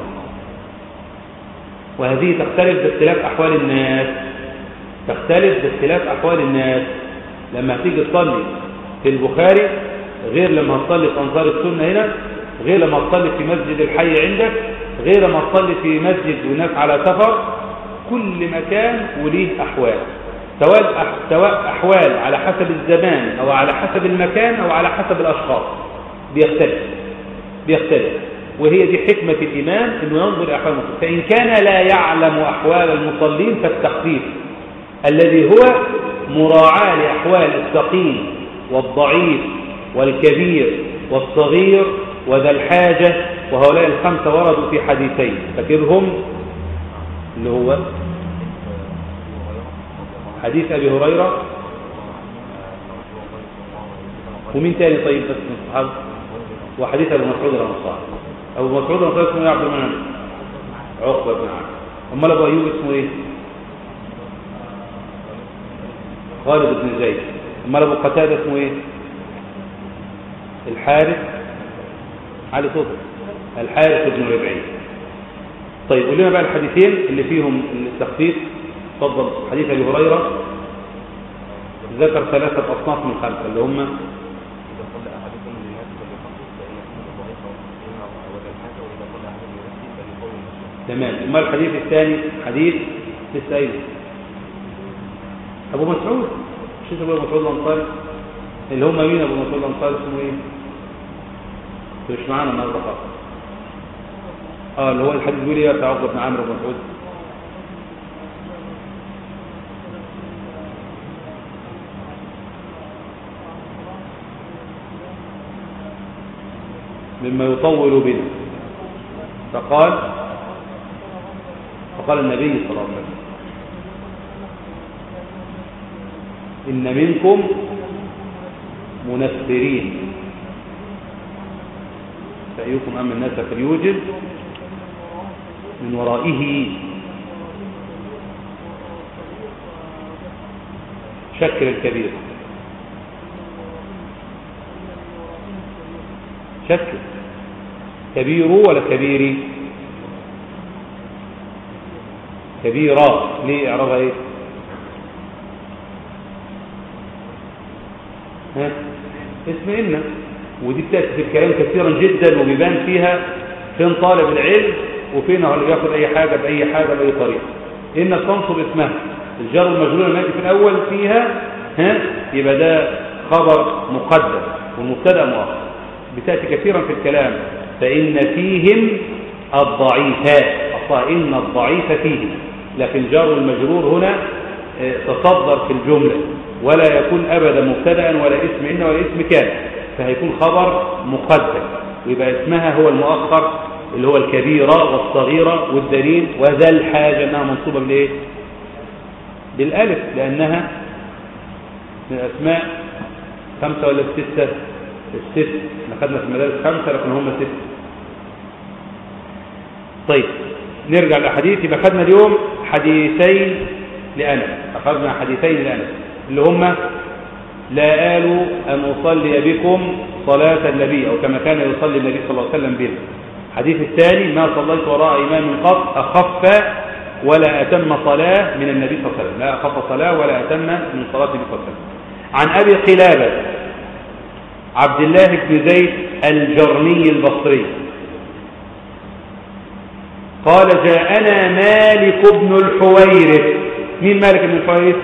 وهذه تختلف باختلاف أحوال الناس تختلف باختلاف أحوال الناس لما تيجي تصلي في البخاري غير لما تصلي في أنصار السنة هنا غير لما تصلي في مسجد الحي عندك غير لما تصلي في مسجد وناس على سفر كل مكان وليه أحوال سواء سواء أحوال على حسب الزمان أو على حسب المكان أو على حسب الأشخاص بيختلف بيختلف وهي دي حكمة الإمام أنه ينظر أحوال المصلين فإن كان لا يعلم أحوال المصلين فالتخفيف الذي هو مراعاة لأحوال الثقيل والضعيف والكبير والصغير وذا الحاجة وهؤلاء الخمسة وردوا في حديثين فكرهم اللي هو حديث أبي هريرة ومين تاني طيب بس من الصحابة وحديث أبو مسعود الأنصاري أبو مسعود الأنصاري اسمه إيه عبد المنعم عقبة بن عامر أمال أبو أيوب اسمه إيه خالد بن زيد أمال أبو قتادة اسمه إيه الحارث علي صوتك الحارث بن ربعي طيب قول لنا بقى الحديثين اللي فيهم التخفيف اتفضل حديث ابي هريره ذكر ثلاثه اصناف من خمسه اللي هم تمام أما الحديث الثاني حديث لسه قايله أبو مسعود مش اسمه أبو مسعود الأنصاري اللي هم مين أبو مسعود الأنصاري اسمه إيه؟ أنتوا مش معانا النهارده خالص اه اللي هو الحديث بيقول ايه بتاع عقبه بن عامر بن مسعود مما يطول بنا فقال فقال النبي صلى الله عليه وسلم إن منكم منفرين فأيكم أما الناس فليوجد من ورائه شكل الكبير شكل كبير ولا كبيري كبيرة ليه اعرضها ايه ها اسم إن ودي بتأتي في الكلام كثيرا جدا وبيبان فيها فين طالب العلم وفين هو اللي بياخد اي حاجة بأي حاجة بأي طريقة إن تنصب اسمها الجر المجرور اللي في الأول فيها ها يبقى ده خبر مقدم والمبتدا مؤخر بتأتي كثيرا في الكلام فإن فيهم الضعيفات أصلا إن الضعيف فيهم لكن جار المجرور هنا تصدر في الجملة ولا يكون أبدا مبتدا ولا اسم إن ولا اسم كان فهيكون خبر مقدم ويبقى اسمها هو المؤخر اللي هو الكبيرة والصغيرة والدليل وذا الحاجة أنها منصوبة بالإيه؟ بالألف لأنها من الأسماء خمسة ولا ستة الست احنا خدنا في المدارس خمسة لكن هم ستة طيب نرجع للحديث يبقى خدنا اليوم حديثين لأنس أخذنا حديثين لأنس اللي هم لا آل أن أصلي بكم صلاة النبي أو كما كان يصلي النبي صلى الله عليه وسلم بنا الحديث الثاني ما صليت وراء إمام قط أخف ولا أتم صلاة من النبي صلى الله عليه وسلم لا أخف صلاة ولا أتم من صلاة النبي صلى الله عليه وسلم عن أبي قلابة عبد الله بن زيد الجرمي البصري قال جاءنا مالك بن الحويرث مين مالك بن الحويرث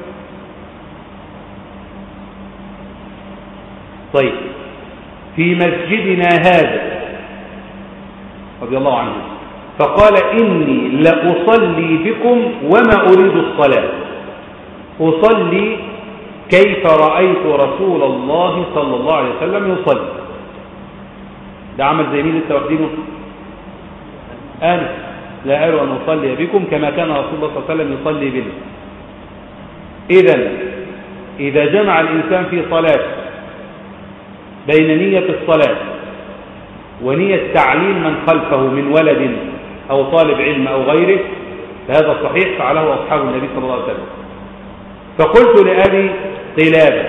طيب في مسجدنا هذا رضي الله عنه فقال إني لأصلي بكم وما أريد الصلاة أصلي كيف رأيت رسول الله صلى الله عليه وسلم يصلي ده عمل زي مين انت واخدينه أنا لا أرى أن أصلي بكم كما كان رسول الله صلى الله عليه وسلم يصلي بنا إذا إذا جمع الإنسان في صلاة بين نية الصلاة ونية تعليم من خلفه من ولد أو طالب علم أو غيره فهذا صحيح فعله أصحاب النبي صلى الله عليه وسلم فقلت لأبي قلابة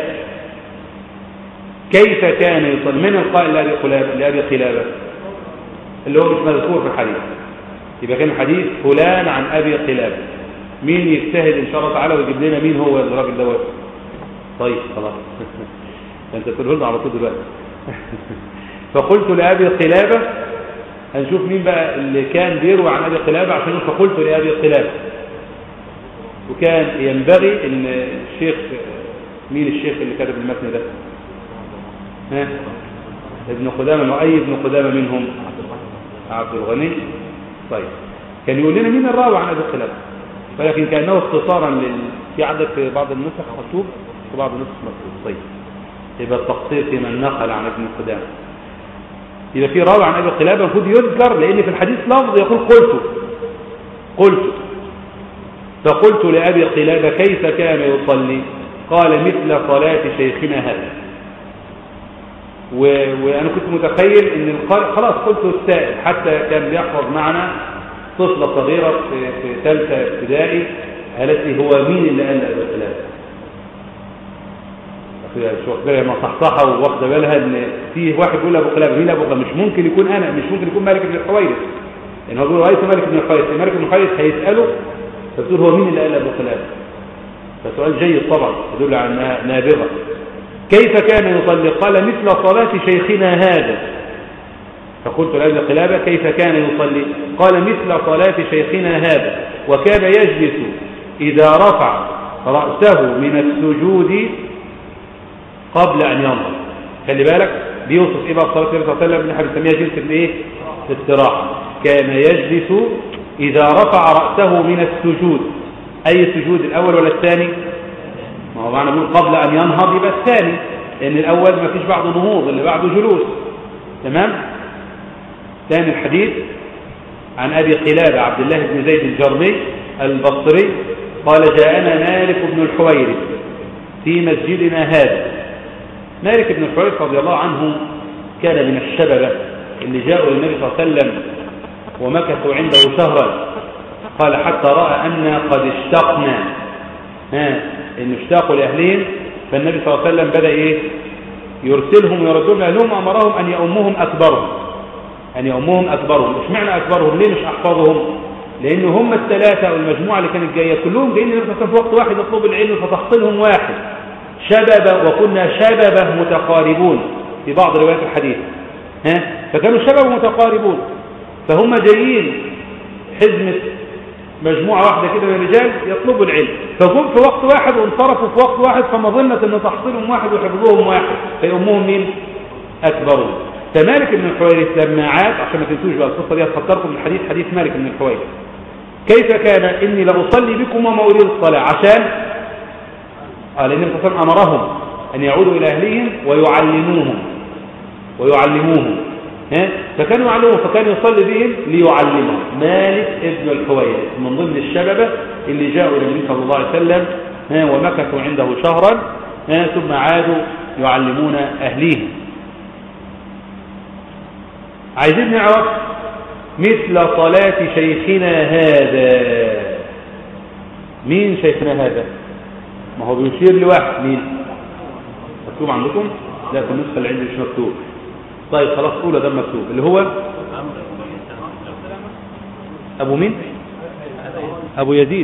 كيف كان يصلي من القائل لأبي قلابة لأبي قلابة اللي هو مش مذكور في الحديث يبقى كان الحديث فلان عن أبي قلابة مين يجتهد إن شاء الله تعالى ويجيب لنا مين هو الراجل دوت طيب خلاص انت تقوله لنا على طول دلوقتي فقلت لأبي قلابة هنشوف مين بقى اللي كان بيروي عن أبي قلابة عشان فقلت لأبي قلابة وكان ينبغي ان الشيخ مين الشيخ اللي كتب المتن ده ها ابن قدامة وأي ابن قدامة منهم عبد الغني طيب كان يقول لنا مين الراوي عن أبي قلابة ولكن كأنه اختصارا لل... في عندك في بعض النسخ مكتوب في بعض النسخ مكتوب طيب يبقى التقصير في من نقل عن ابن قدامة يبقى في راوي عن ابي قلابه المفروض يذكر لان في الحديث لفظ يقول قلت قلت فقلت لابي قلابه كيف كان يصلي قال مثل صلاه شيخنا هذا و... وانا كنت متخيل ان القارئ خلاص قلت السائل حتى كان بيحفظ معنا طفله صغيره في في ثالثه ابتدائي قالت لي هو مين اللي قال ابي قلابه في ما صحصحه واخده بالها ان في واحد بيقول ابو قلابه مين ابو قلابه مش ممكن يكون انا مش ممكن يكون مالك بن الحويرث ان هو بيقول رايت مالك بن الحويرث مالك بن الحويرث هيساله فبتقول هو مين اللي قال ابو قلابه فسؤال جيد طبعا يدل على انها نابغه كيف كان يصلي قال مثل صلاه شيخنا هذا فقلت لأبي قلابة كيف كان يصلي قال مثل صلاة شيخنا هذا وكان يجلس إذا رفع رأسه من السجود قبل أن ينظر خلي بالك بيوصف إيه بقى صلاة النبي صلى الله عليه وسلم اللي احنا بنسميها جلسة الإيه؟ الاستراحة كان يجلس إذا رفع رأسه من السجود أي سجود الأول ولا الثاني ما هو معنى نقول قبل أن ينهض يبقى الثاني لأن الأول ما فيش بعده نهوض اللي بعده جلوس تمام ثاني الحديث عن أبي قلابة عبد الله بن زيد الجرمي البصري قال جاءنا مالك بن الحويرث في مسجدنا هذا مالك بن الحويرث رضي الله عنه كان من الشببة اللي جاءوا للنبي صلى الله عليه وسلم ومكثوا عنده شهرا قال حتى رأى أن قد اشتقنا ها إن اشتاقوا لأهلهم فالنبي صلى الله عليه وسلم بدأ إيه يرسلهم ويردهم لأهلهم أمرهم أن يأمهم أكبرهم أن يأمهم أكبرهم مش معنى أكبرهم ليه مش أحفظهم لأن هم الثلاثة أو المجموعة اللي كانت جاية كلهم جايين للنبي في وقت واحد يطلب العلم فتحصيلهم واحد شباب وكنا شبابه متقاربون في بعض روايات الحديث ها فكانوا شباب متقاربون فهم جايين حزمة مجموعة واحدة كده من الرجال يطلبوا العلم فجم في وقت واحد وانصرفوا في وقت واحد فمظنة ان تحصيلهم واحد وحفظهم واحد فيأمهم مين أكبرون فمالك بن الحويرث لما عاد عشان ما تنسوش بقى القصة دي هتفكركم بالحديث حديث مالك بن الحويرث كيف كان إني لأصلي بكم وما أريد الصلاة عشان قال إن الرسول أمرهم أن يعودوا إلى أهلهم ويعلموهم ويعلموهم ها فكانوا يعلمون فكان يصلي بهم ليعلمهم مالك ابن الحويرث من ضمن الشببة اللي جاءوا إلى النبي صلى الله عليه وسلم ها ومكثوا عنده شهرا ها ثم عادوا يعلمون أهليهم عايزين نعرف مثل صلاة شيخنا هذا مين شيخنا هذا ما هو بيشير لواحد مين مكتوب عندكم لا في النسخة اللي عندي مش مكتوب طيب خلاص أولى ده مكتوب اللي هو أبو مين أبو يزيد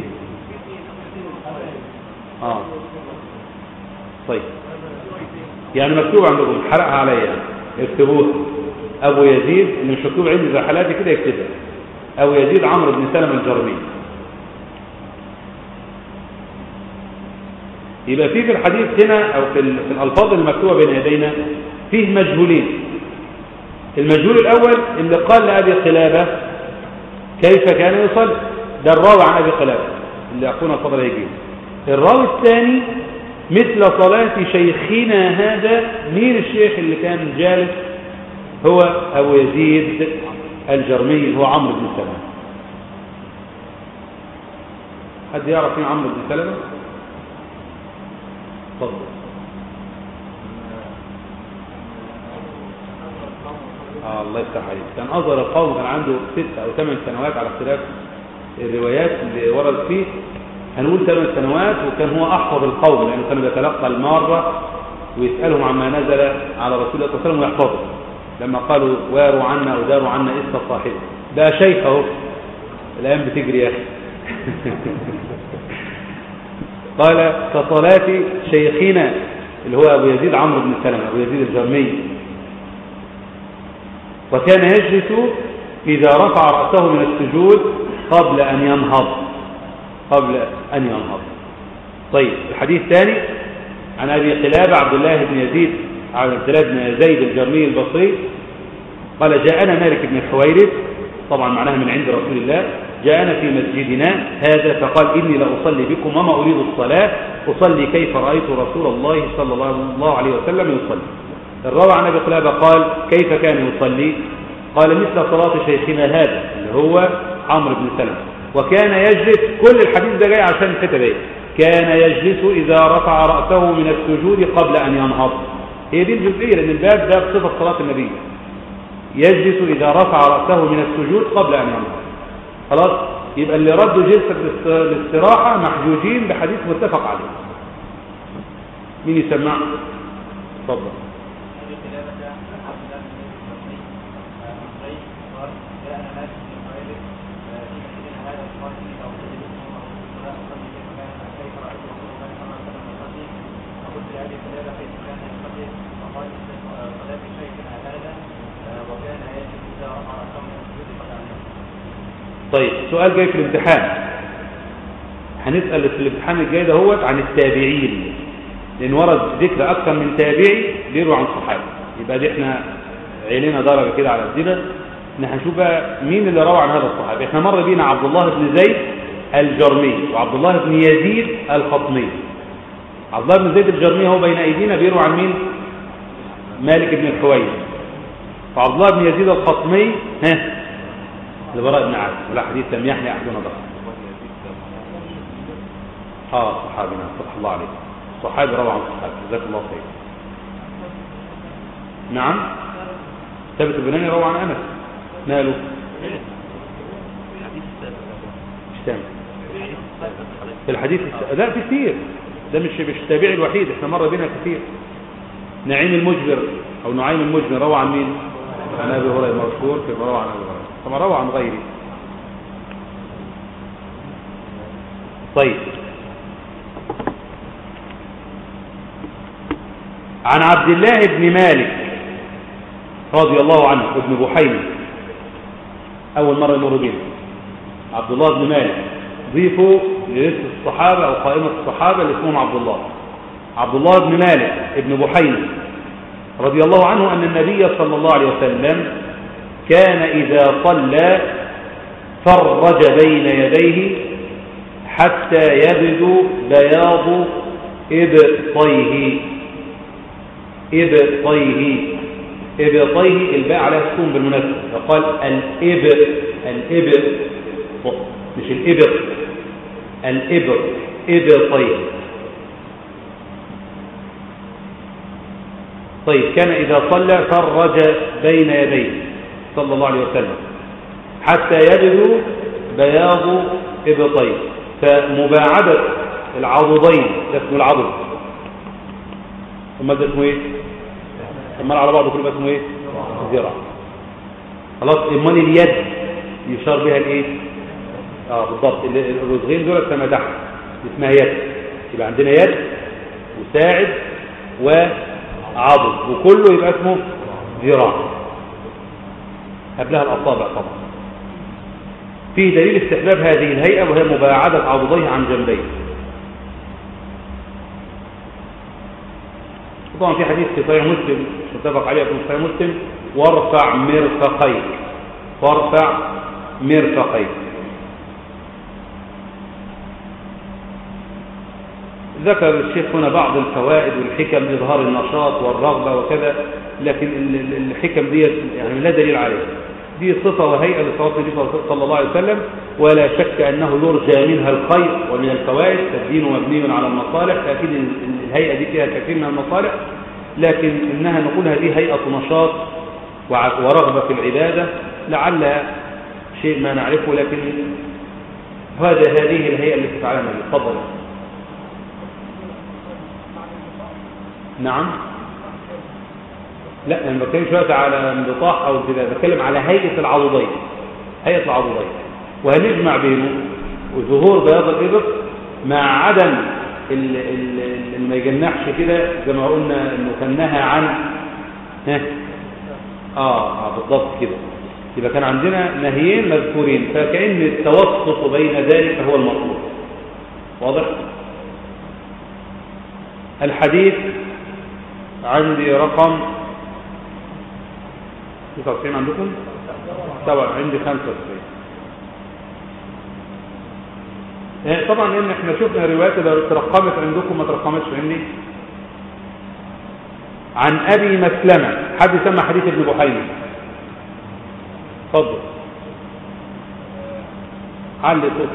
آه طيب يعني مكتوب عندكم حرقها عليا اكتبوها أبو يزيد اللي مش مكتوب عندي زي حالاتي كده يكتبها أبو يزيد عمرو بن سلمة الجرمي يبقى في في الحديث هنا أو في, في الألفاظ المكتوبة بين يدينا فيه مجهولين المجهول الأول اللي قال لأبي قلابة كيف كان يصلي ده الراوي عن أبي قلابة اللي أخونا الفضل هيجيب الراوي الثاني مثل صلاة شيخنا هذا مين الشيخ اللي كان جالس هو أبو يزيد الجرمي هو عمرو بن سلمة حد يعرف مين عمرو بن سلمة تفضل آه الله يفتح عليك كان أصغر القوم كان عنده ست أو ثمان سنوات على اختلاف الروايات اللي ورد فيه هنقول ثمان سنوات وكان هو أحفظ القوم لأنه كان بيتلقى المارة ويسألهم عما نزل على رسول الله صلى الله عليه وسلم ويحفظه لما قالوا واروا عنا أو داروا عنا إسا صاحبه ده شيخ اهو الآن بتجري يا أخي قال كصلاة شيخنا اللي هو أبو يزيد عمرو بن سلمة أبو يزيد الجرمي وكان يجلس إذا رفع رأسه من السجود قبل أن ينهض قبل أن ينهض طيب الحديث الثاني عن أبي قلابة عبد الله بن يزيد عبد الله بن زيد الجرمي البصري قال جاءنا مالك بن الحويرث طبعا معناها من عند رسول الله جاءنا في مسجدنا هذا فقال إني لأصلي بكم وما أريد الصلاة أصلي كيف رأيت رسول الله صلى الله عليه وسلم يصلي الراوي عن أبي قلابة قال كيف كان يصلي قال مثل صلاة شيخنا هذا اللي هو عمرو بن سلمة وكان يجلس كل الحديث ده جاي عشان الحته دي كان يجلس إذا رفع رأسه من السجود قبل أن ينهض هي دي الجزئية لأن الباب ده بصفة صلاة النبي يجلس إذا رفع رأسه من السجود قبل أن ينهض خلاص يبقى اللي ردوا جلسة الاستراحة محجوجين بحديث متفق عليه مين يسمع تفضل وكان يجب طيب سؤال جاي في الامتحان هنسأل في الامتحان الجاي ده هو عن التابعين لأن ورد ذكر أكثر من تابعي بيروي عن صحابي يبقى دي احنا عينينا درجة كده على الزبد ان هنشوف بقى مين اللي روى عن هذا الصحابي احنا مر بينا عبد الله بن زيد الجرمي وعبد الله بن يزيد الخطمي عبد الله بن زيد الجرمي هو بين ايدينا بيروي عن مين مالك بن الحويرث وعبد الله بن يزيد الخطمي ها البراء بن عازب ولا حديث لم يحني احدنا ضخم اه صحابي نعم فتح الله عليك صحابي روى عن صحابي جزاك الله خير نعم ثابت البناني روى عن انس ماله مش سامع في الحديث الس... لا في كتير ده مش مش التابعي الوحيد احنا مر بينا كتير نعيم المجبر او نعيم المجبر روى عن مين عن ابي هريره مشهور في روى عن ابي هريره كما روى عن غيره طيب عن عبد الله بن مالك رضي الله عنه ابن بحيمة أول مرة يمر بنا عبد الله بن مالك ضيفوا للست الصحابة أو قائمة الصحابة اللي اسمهم عبد الله عبد الله بن مالك ابن بحيمة رضي الله عنه أن النبي صلى الله عليه وسلم كان إذا صلى فرج بين يديه حتى يبدو بياض إبطيه إبطيه إبطيه الباء عليها سكون بالمناسبة فقال الإبر الإبر مش الإبر الإبر إبطيه طيب كان إذا صلى فرج بين يديه صلى الله عليه وسلم حتى يبدو بياض إبطيه فمباعدة العضدين ده اسمه العضد ثم ده اسمه ايه امال على بعضه كله بقى اسمه ايه ذراع خلاص امال اليد يشار بها الايه اه بالضبط الرزغين دول كما تحت اسمها يد يبقى عندنا يد وساعد وعضد وكله يبقى اسمه ذراع قبلها الاصابع طبعا فيه دليل استحباب هذه الهيئه وهي مباعده عضديه عن جنبيه طبعا في حديث في صحيح مسلم متفق عليه في صحيح مسلم وارفع مرفقيك وارفع مرفقيك ذكر الشيخ هنا بعض الفوائد والحكم لإظهار النشاط والرغبة وكذا لكن الحكم دي يعني لا دليل عليها دي صفة وهيئة لصلاة النبي صلى الله عليه وسلم ولا شك أنه يرجى منها الخير ومن الفوائد فالدين مبني على المصالح فأكيد الهيئة دي فيها كثير من المصالح لكن إنها نقول هذه هيئة نشاط ورغبة في العبادة لعل شيء ما نعرفه لكن هذا هذه الهيئة التي تفعلها النبي تفضل نعم لا انا ما بتكلمش دلوقتي على انبطاح او كده بتكلم على هيئه العضدين هيئه العضدين وهنجمع بينه وظهور بياض الابط مع عدم اللي ما يجنحش كده زي ما قلنا انه كان نهى عن ها اه, آه بالضبط كده يبقى كان عندنا نهيين مذكورين فكأن التوسط بين ذلك هو المطلوب واضح الحديث عندي رقم 99 عندكم طبعا عندي 95 طبعا ان احنا شفنا روايات لو ترقمت عندكم ما ترقمتش عندي عن ابي مسلمه حد سمى حديث ابن بحيره اتفضل علي صوتك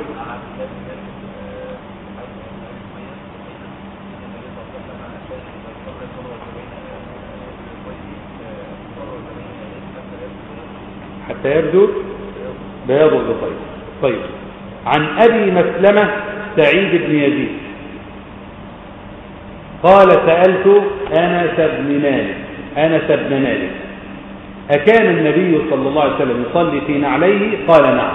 حتى يبدو بياض الغطير طيب عن أبي مسلمة سعيد بن يزيد قال سألت أنس بن مالك أنس بن مالك أكان النبي صلى الله عليه وسلم يصلي في نعليه قال نعم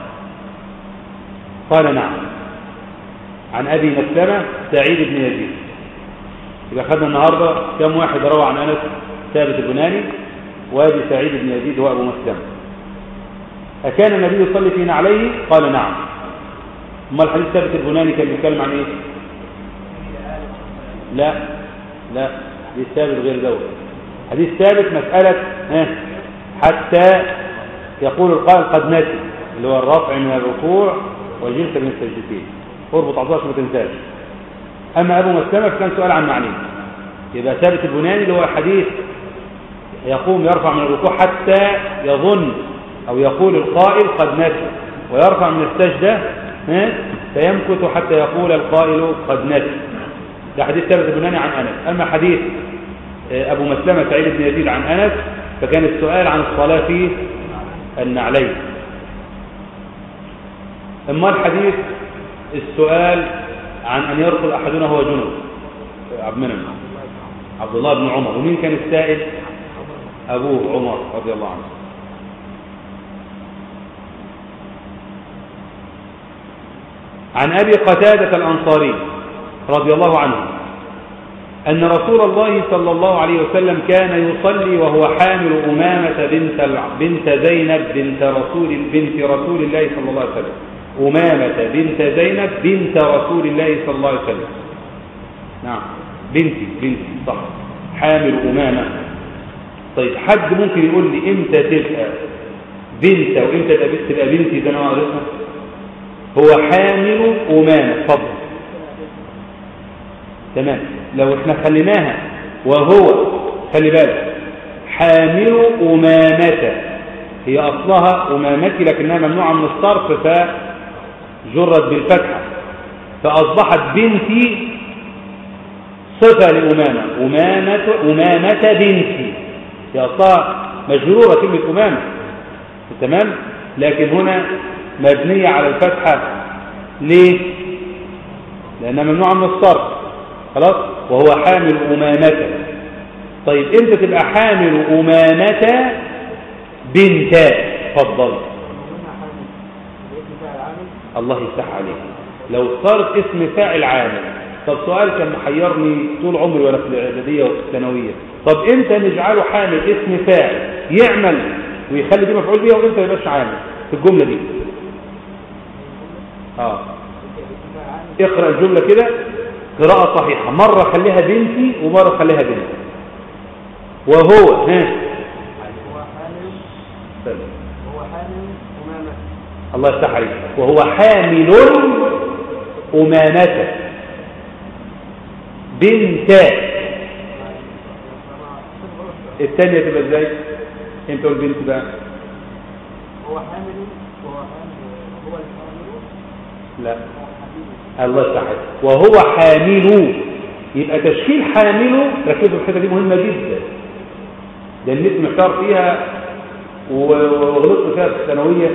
قال نعم عن أبي مسلمة سعيد بن يزيد يبقى خدنا النهاردة كم واحد روى عن أنس ثابت البناني وابي سعيد بن يزيد هو أبو مسلمة أكان النبي يصلي في نعليه قال نعم أما الحديث ثابت البناني كان بيتكلم عن إيه لا لا حديث ثابت غير دوت حديث ثابت مسألة ها حتى يقول القائل قد نسي اللي هو الرفع من الركوع والجلسة من السجدتين اربط عصاش ما تنساش أما أبو مسلمة فكان سؤال عن معنيه يبقى ثابت البناني اللي هو حديث يقوم يرفع من الركوع حتى يظن أو يقول القائل قد نسي ويرفع من السجدة ها؟ فيمكث حتى يقول القائل قد نسي ده حديث ثابت البناني عن أنس أما حديث آه، أبو مسلمة سعيد بن يزيد عن أنس فكان السؤال عن الصلاة في النعلين أما الحديث السؤال عن أن يرقل أحدنا هو جنب عبد المنعم عبد الله بن عمر ومين كان السائل أبوه عمر رضي الله عنه عن أبي قتادة الأنصاري رضي الله عنه أن رسول الله صلى الله عليه وسلم كان يصلي وهو حامل أمامة بنت الع- بنت زينب بنت رسول بنت رسول الله صلى الله عليه وسلم أمامة بنت زينب بنت رسول الله صلى الله عليه وسلم نعم بنتي بنتي صح حامل أمامة طيب حد ممكن يقول لي امتى تبقى بنت وامتى تبقى تبقى بنتي زي ما انا عرفنا هو حامل أمامة اتفضل تمام لو احنا خليناها وهو خلي بالك حامل أمامة هي أصلها أمامتي لكنها ممنوعة من الصرف فجرت بالفتحة فأصبحت بنتي صفة لأمامة أمامة, أمامة بنتي هي أصلها مجرورة كلمة أمامة تمام لكن هنا مبنية على الفتحة ليه لأنها ممنوعة من الصرف خلاص وهو حامل أمامة طيب انت تبقى حامل أمامة بنت فضل الله يفتح عليك لو صارت اسم فاعل عامل طب سؤال كان محيرني طول عمري وانا في الاعداديه وفي الثانويه طب امتى نجعله حامل اسم فاعل يعمل ويخلي دي مفعول بيها وامتى ما يبقاش عامل في الجمله دي اه اقرا الجمله كده قراءه صحيحه مره خليها بنتي ومره خليها بنتي وهو ها هو حامل هو حامل أمامة الله يفتح عليك وهو حامل أمامة بنت الثانية تبقى ازاي انت والبنت بقى هو حامل هو حامل هو الحامل لا هو حبيبه الله يفتح عليك وهو حامل يبقى تشكيل حامله ركزوا الحته دي مهمه جدا ده الناس محتار فيها و- وغلطت فيها في الثانويه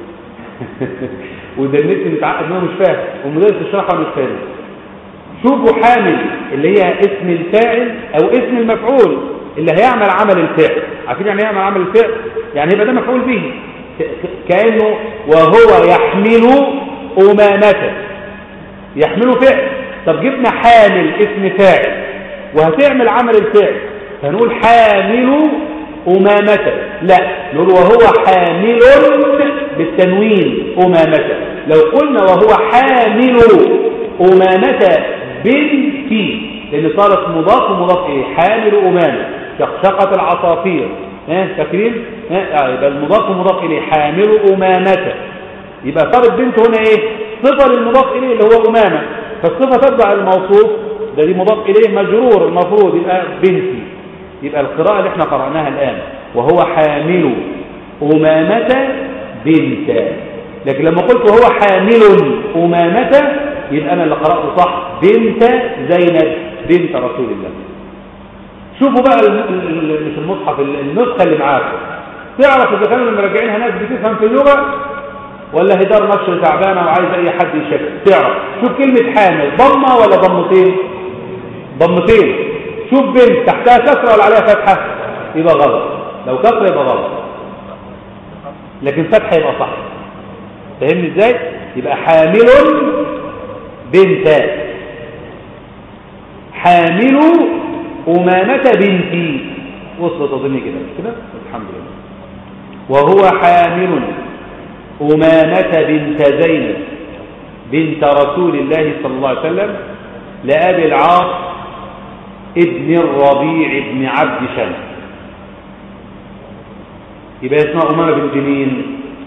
وده الناس متعقد انه مش فاهم والمدرس يشرحها مش فاهم شوفوا حامل اللي هي اسم الفاعل او اسم المفعول اللي هيعمل عمل الفعل عارفين يعني ايه يعمل عمل الفعل يعني يبقى ده مفعول به ك- ك- كانه وهو يحمل امامته يحمله فعل طب جبنا حامل اسم فاعل وهتعمل عمل الفعل فنقول حامل أمامته لا نقول وهو حامل بالتنوين أمامته لو قلنا وهو حامل أمامة بنتي لأن صارت مضاف ومضاف إيه حامل أمامة شقشقة العصافير ها فاكرين ها آه، يبقى المضاف ومضاف إليه حامل أمامة يبقى صارت بنت هنا ايه صفة للمضاف اليه اللي هو امامة فالصفة تتبع الموصوف ده دي مضاف اليه مجرور المفروض يبقى بنتي يبقى القراءة اللي احنا قرأناها الآن وهو حامل أمامة بنت لكن لما قلت وهو حامل أمامة يبقى أنا اللي قرأته صح بنت زينب بنت رسول الله شوفوا بقى ال- ال- ال- مش المصحف ال- النسخة اللي معاكم تعرف إذا كانوا المراجعينها ناس بتفهم في اللغة ولا هدار نشر تعبانة وعايز أي حد يشكل تعرف شوف كلمة حامل ضمة ولا ضمتين ضمتين شوف بنت تحتها كسرة ولا عليها فتحة يبقى غلط لو كسرة يبقى غلط لكن فتحة يبقى صح فهمني ازاي يبقى حامل بنت حامل أمامة بنتي وصلت أظني كده مش كده الحمد لله وهو حامل أمامة بنت زينب بنت رسول الله صلى الله عليه وسلم لأبي العاص ابن الربيع بن عبد شمس يبقى اسمها أمامة بنت مين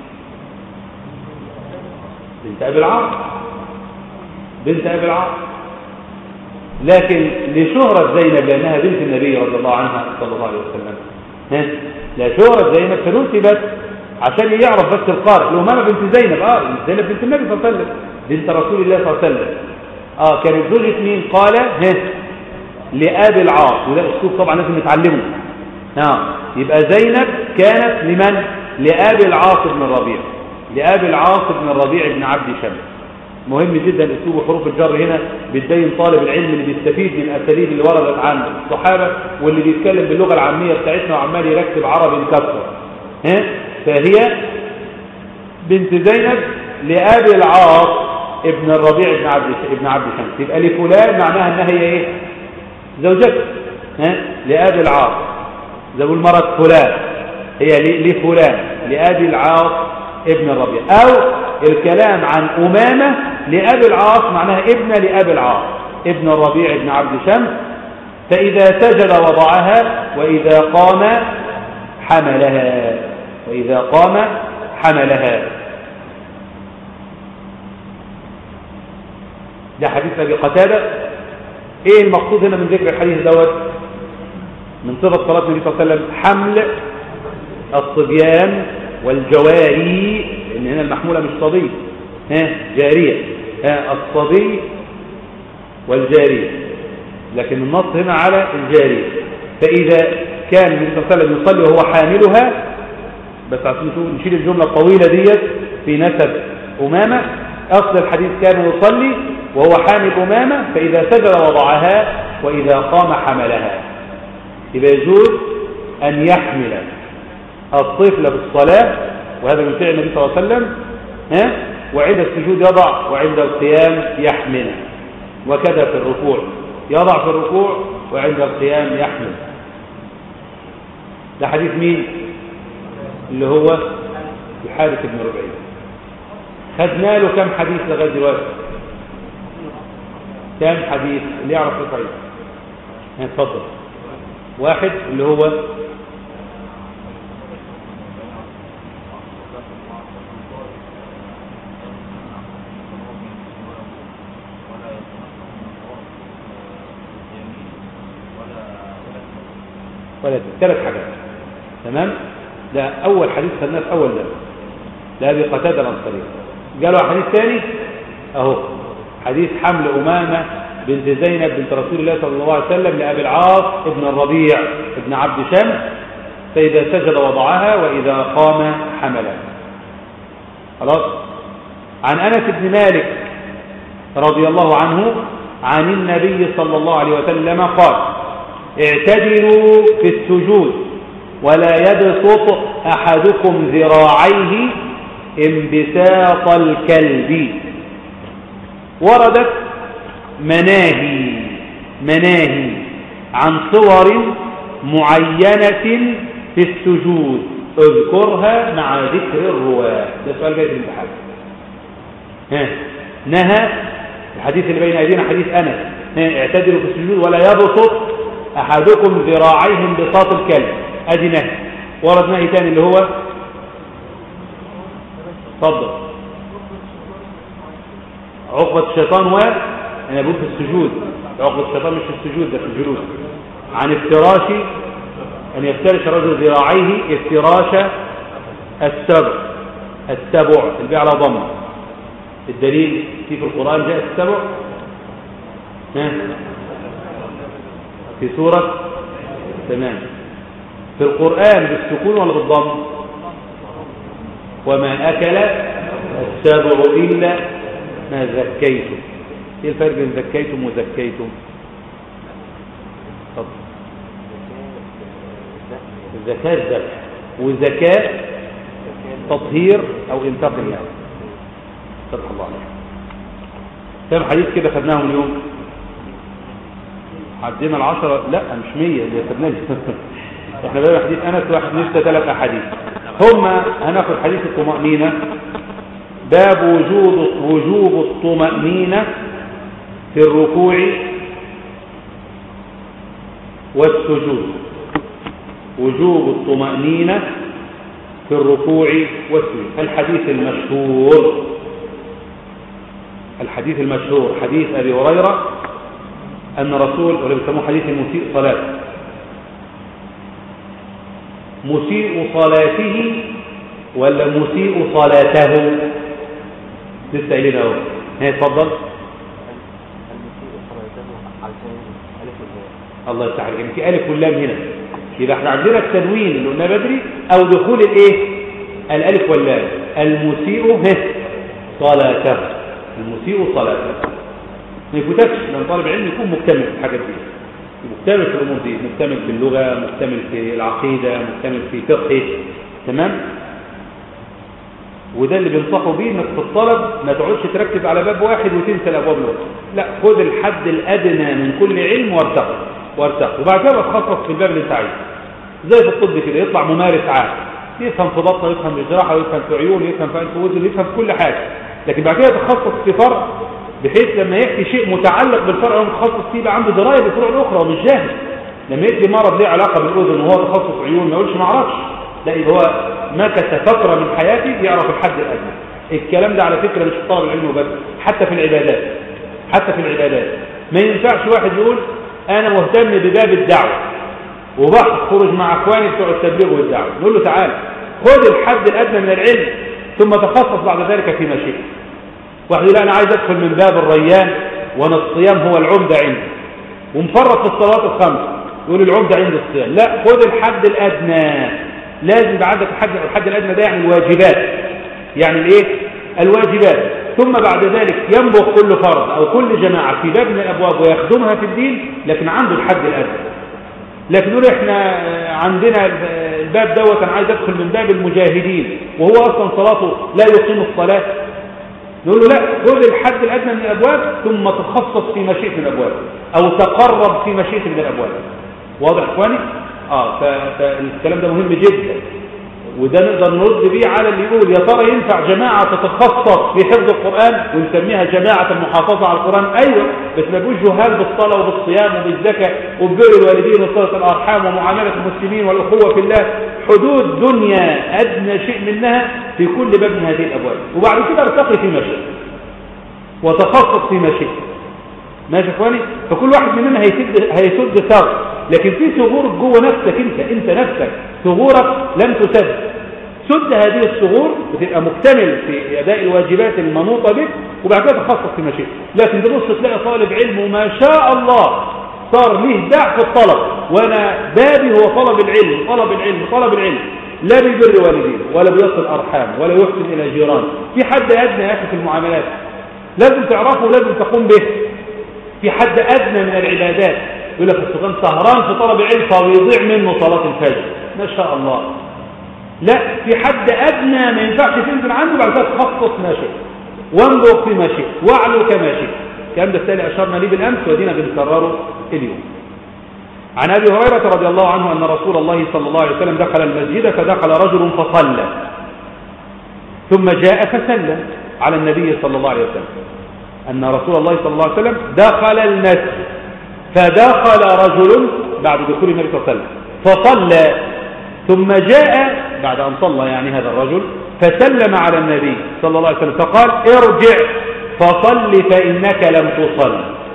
بنت أبي العاص بنت أبي العاص لكن لشهرة زينب لأنها بنت النبي رضي الله عنها صلى الله عليه وسلم ها لا شهرة زينب فنسبت عشان يعرف بس القارئ الأمامة بنت زينب اه زينب بنت النبي صلى الله عليه وسلم بنت رسول الله صلى الله عليه وسلم اه كانت زوجة مين قال ها لأبي العاص وده أسلوب طبعا لازم نتعلمه اه يبقى زينب كانت لمن لأبي العاص بن الربيع لأبي العاص بن الربيع بن عبد شمس مهم جدا اسلوب حروف الجر هنا بتبين طالب العلم اللي بيستفيد من الاساليب اللي وردت عن الصحابه واللي بيتكلم باللغه العاميه بتاعتنا وعمال يركب عربي مكسر ها فهي بنت زينب لابي العاص ابن الربيع بن عبد ابن عبد شمس يبقى لفلان معناها انها هي ايه زوجته ها لابي العاص زي المرأة فلان هي لفلان لابي العاص ابن الربيع او الكلام عن امامه لابي العاص معناها ابن لابي العاص ابن الربيع بن عبد شمس فاذا سجد وضعها واذا قام حملها واذا قام حملها ده حديث ابي قتاده ايه المقصود هنا من ذكر الحديث دوت من صفه صلاه النبي صلى الله عليه وسلم حمل الصبيان والجواري لان هنا المحموله مش صبي ها جاريه ها الصبي والجاريه لكن النص هنا على الجاريه فاذا كان النبي صلى الله عليه وسلم يصلي وهو حاملها بس عشان نشيل الجمله الطويله ديت في نسب امامه اصل الحديث كان يصلي وهو حامل امامه فاذا سجد وضعها واذا قام حملها يبقى يجوز ان يحمل الطفل في الصلاة وهذا من فعل النبي صلى الله عليه وسلم ها وعند السجود يضع وعند القيام يحمل وكذا في الركوع يضع في الركوع وعند القيام يحمل ده حديث مين اللي هو الحارث بن ربعي خدنا له كم حديث لغايه دلوقتي كم حديث اللي يعرف يقرأ اتفضل واحد اللي هو ولا ثلاث حاجات تمام ده اول حديث خدناه في اول ده ده ابي قتاده الانصاري قالوا حديث ثاني اهو حديث حمل امامه بنت زينب بنت رسول الله صلى الله عليه وسلم لابي العاص ابن الربيع ابن عبد شمس فاذا سجد وضعها واذا قام حملها خلاص عن انس بن مالك رضي الله عنه عن النبي صلى الله عليه وسلم قال اعتدلوا في السجود ولا يبسط أحدكم ذراعيه انبساط الكلب وردت مناهي مناهي عن صور معينة في السجود اذكرها مع ذكر الرواة ده سؤال جاي في الامتحان ها نهى الحديث اللي بين ايدينا حديث انس اعتدلوا في السجود ولا يبسط احدكم ذراعيه انبساط الكلب ادي نهي ورد نهي تاني اللي هو اتفضل عقبة الشيطان و انا بقول في السجود عقبة الشيطان مش في السجود ده في الجلوس عن افتراش ان يفترش الرجل ذراعيه افتراش السبع السبع البيع على ضم الدليل في في القرآن جاء السبع ها في سورة تمام في القرآن بالسكون ولا بالضم وما أكل السبع إلا ما زكيتم ايه الفرق بين زكيتم وزكيتم طب الزكاة الذبح والزكاة تطهير او انفاق المال فتح الله عليك كم حديث كده خدناهم اليوم عدينا العشرة لا مش مية اللي خدناه احنا بقى حديث انس واحد نشتى ثلاث احاديث هم هناخد حديث الطمأنينة باب وجوب وجوب الطمأنينة في الركوع والسجود وجوب الطمأنينة في الركوع والسجود الحديث المشهور الحديث المشهور حديث أبي هريرة أن رسول ولا بيسموه حديث المسيء صلاة مسيء صلاته ولا مسيء صلاته لسه قايلين اهو هي اتفضل المسيء صلاته عشان ألف واللام الله يفتح عليك في الف واللام هنا يبقى احنا عندنا التنوين اللي قلناه بدري او دخول الايه الالف واللام المسيء هه صلاته المسيء صلاته ما يفوتكش لان طالب علم يكون مكتمل في الحاجات دي مكتمل في الامور دي مكتمل في اللغه مكتمل في العقيده مكتمل في فقه تمام وده اللي بينصحوا بيه انك في الطلب ما تقعدش تركز على باب واحد وتنسى الابواب الاخرى لا خد الحد الادنى من كل علم وارتقي وارتقي وبعد كده تخصص في الباب اللي انت عايزه زي في الطب كده يطلع ممارس عام يفهم في بطنه يفهم في جراحه ويفهم في عيون يفهم في انف واذن يفهم في كل حاجه لكن بعد كده تخصص في فرع بحيث لما يحكي شيء متعلق بالفرع هو متخصص فيه يبقى عنده درايه بالفروع الاخرى ومش جاهل لما يدي مرض ليه علاقه بالاذن وهو تخصص عيون ما يقولش ما اعرفش لا يبقى هو مكث فتره من حياته يعرف الحد الادنى الكلام ده على فكره مش في طالب العلم وبس حتى في العبادات حتى في العبادات ما ينفعش واحد يقول انا مهتم بباب الدعوه وبخرج مع اخواني بتوع التبليغ والدعوه نقول له تعالى خد الحد الادنى من العلم ثم تخصص بعد ذلك فيما شئت واحد يقول انا عايز ادخل من باب الريان وانا الصيام هو العمده عندي ومفرط في الصلاه الخمس يقول العمده عند الصيام لا خد الحد الادنى لازم يبقى عندك الحد الحد الادنى ده يعني الواجبات يعني الايه الواجبات ثم بعد ذلك ينبغ كل فرد او كل جماعه في باب من الابواب ويخدمها في الدين لكن عنده الحد الادنى لكن نقول احنا عندنا الباب دوت انا عايز ادخل من باب المجاهدين وهو اصلا صلاته لا يقيم الصلاه نقول له لا خذ الحد الادنى من الابواب ثم تخصص في مشيئه من الابواب او تقرب في مشيئه من الابواب واضح اخواني اه ف- فالكلام ده مهم جدا وده نقدر نرد بيه على اللي يقول يا ترى ينفع جماعة تتخصص في حفظ القرآن ونسميها جماعة المحافظة على القرآن أيوة بس ما يبقوش جهال بالصلاة وبالصيام وبالزكاة وببر الوالدين وصلة الأرحام ومعاملة المسلمين والأخوة في الله حدود دنيا أدنى شيء منها في كل باب من هذه الأبواب وبعد كده ارتقي في مشي وتخصص في مشي ماشي يا اخواني فكل واحد مننا هيسد هيسد ثغر لكن في ثغور جوه نفسك انت انت نفسك ثغورك لم تسد سد هذه الثغور وتبقى مكتمل في اداء الواجبات المنوطه بك وبعد كده تخصص في مشيئة لكن تبص تلاقي طالب علم وما شاء الله صار ليه داع في الطلب وانا بابي هو طلب العلم طلب العلم طلب العلم لا بيبر والدين ولا بيصل ارحام ولا يحسن الى جيران في حد ادنى يا اخي في المعاملات لازم تعرفه ولازم تقوم به في حد أدنى من العبادات يقول لك السلطان سهران في طلب العلم فبيضيع منه صلاة الفجر ما شاء الله لا في حد أدنى ما ينفعش تنزل عنده بعد كده تخصص ما شئت وانظر في ما شئت واعلو كما شئت الكلام ده التالي أشرنا ليه بالأمس ودينا بنكرره اليوم عن أبي هريرة رضي الله عنه أن رسول الله صلى الله عليه وسلم دخل المسجد فدخل رجل فصلى ثم جاء فسلم على النبي صلى الله عليه وسلم أن رسول الله صلى الله عليه وسلم دخل المسجد فدخل رجل بعد دخول النبي صلى الله عليه وسلم فصلى ثم جاء بعد أن صلى يعني هذا الرجل فسلم على النبي صلى الله عليه وسلم فقال ارجع فصل فإنك لم تصل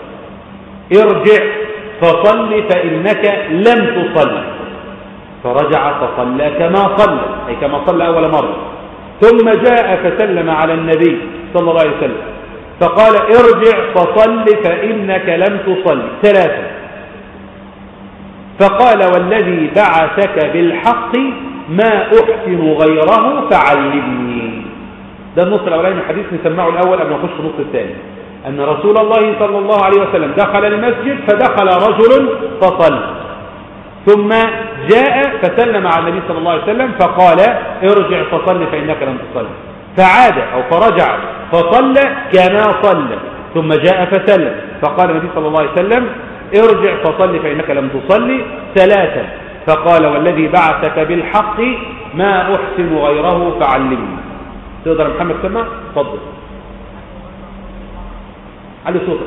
ارجع فصل فإنك لم تصل فرجع فصلى كما صلى أي كما صلى أول مرة ثم جاء فسلم على النبي صلى الله عليه وسلم فقال ارجع فصل فإنك لم تصل ثلاثة فقال والذي بعثك بالحق ما أحسن غيره فعلمني ده النص الأولاني من الحديث نسمعه الأول قبل ما نخش النص الثاني أن رسول الله صلى الله عليه وسلم دخل المسجد فدخل رجل فصل ثم جاء فسلم على النبي صلى الله عليه وسلم فقال ارجع فصل فإنك لم تصل فعاد أو فرجع فصلى كما صلى ثم جاء فسلم فقال النبي صلى الله عليه وسلم ارجع فصل فإنك لم تصلي ثلاثا فقال والذي بعثك بالحق ما أحسن غيره فعلمني تقدر يا محمد تسمع اتفضل علي صوتك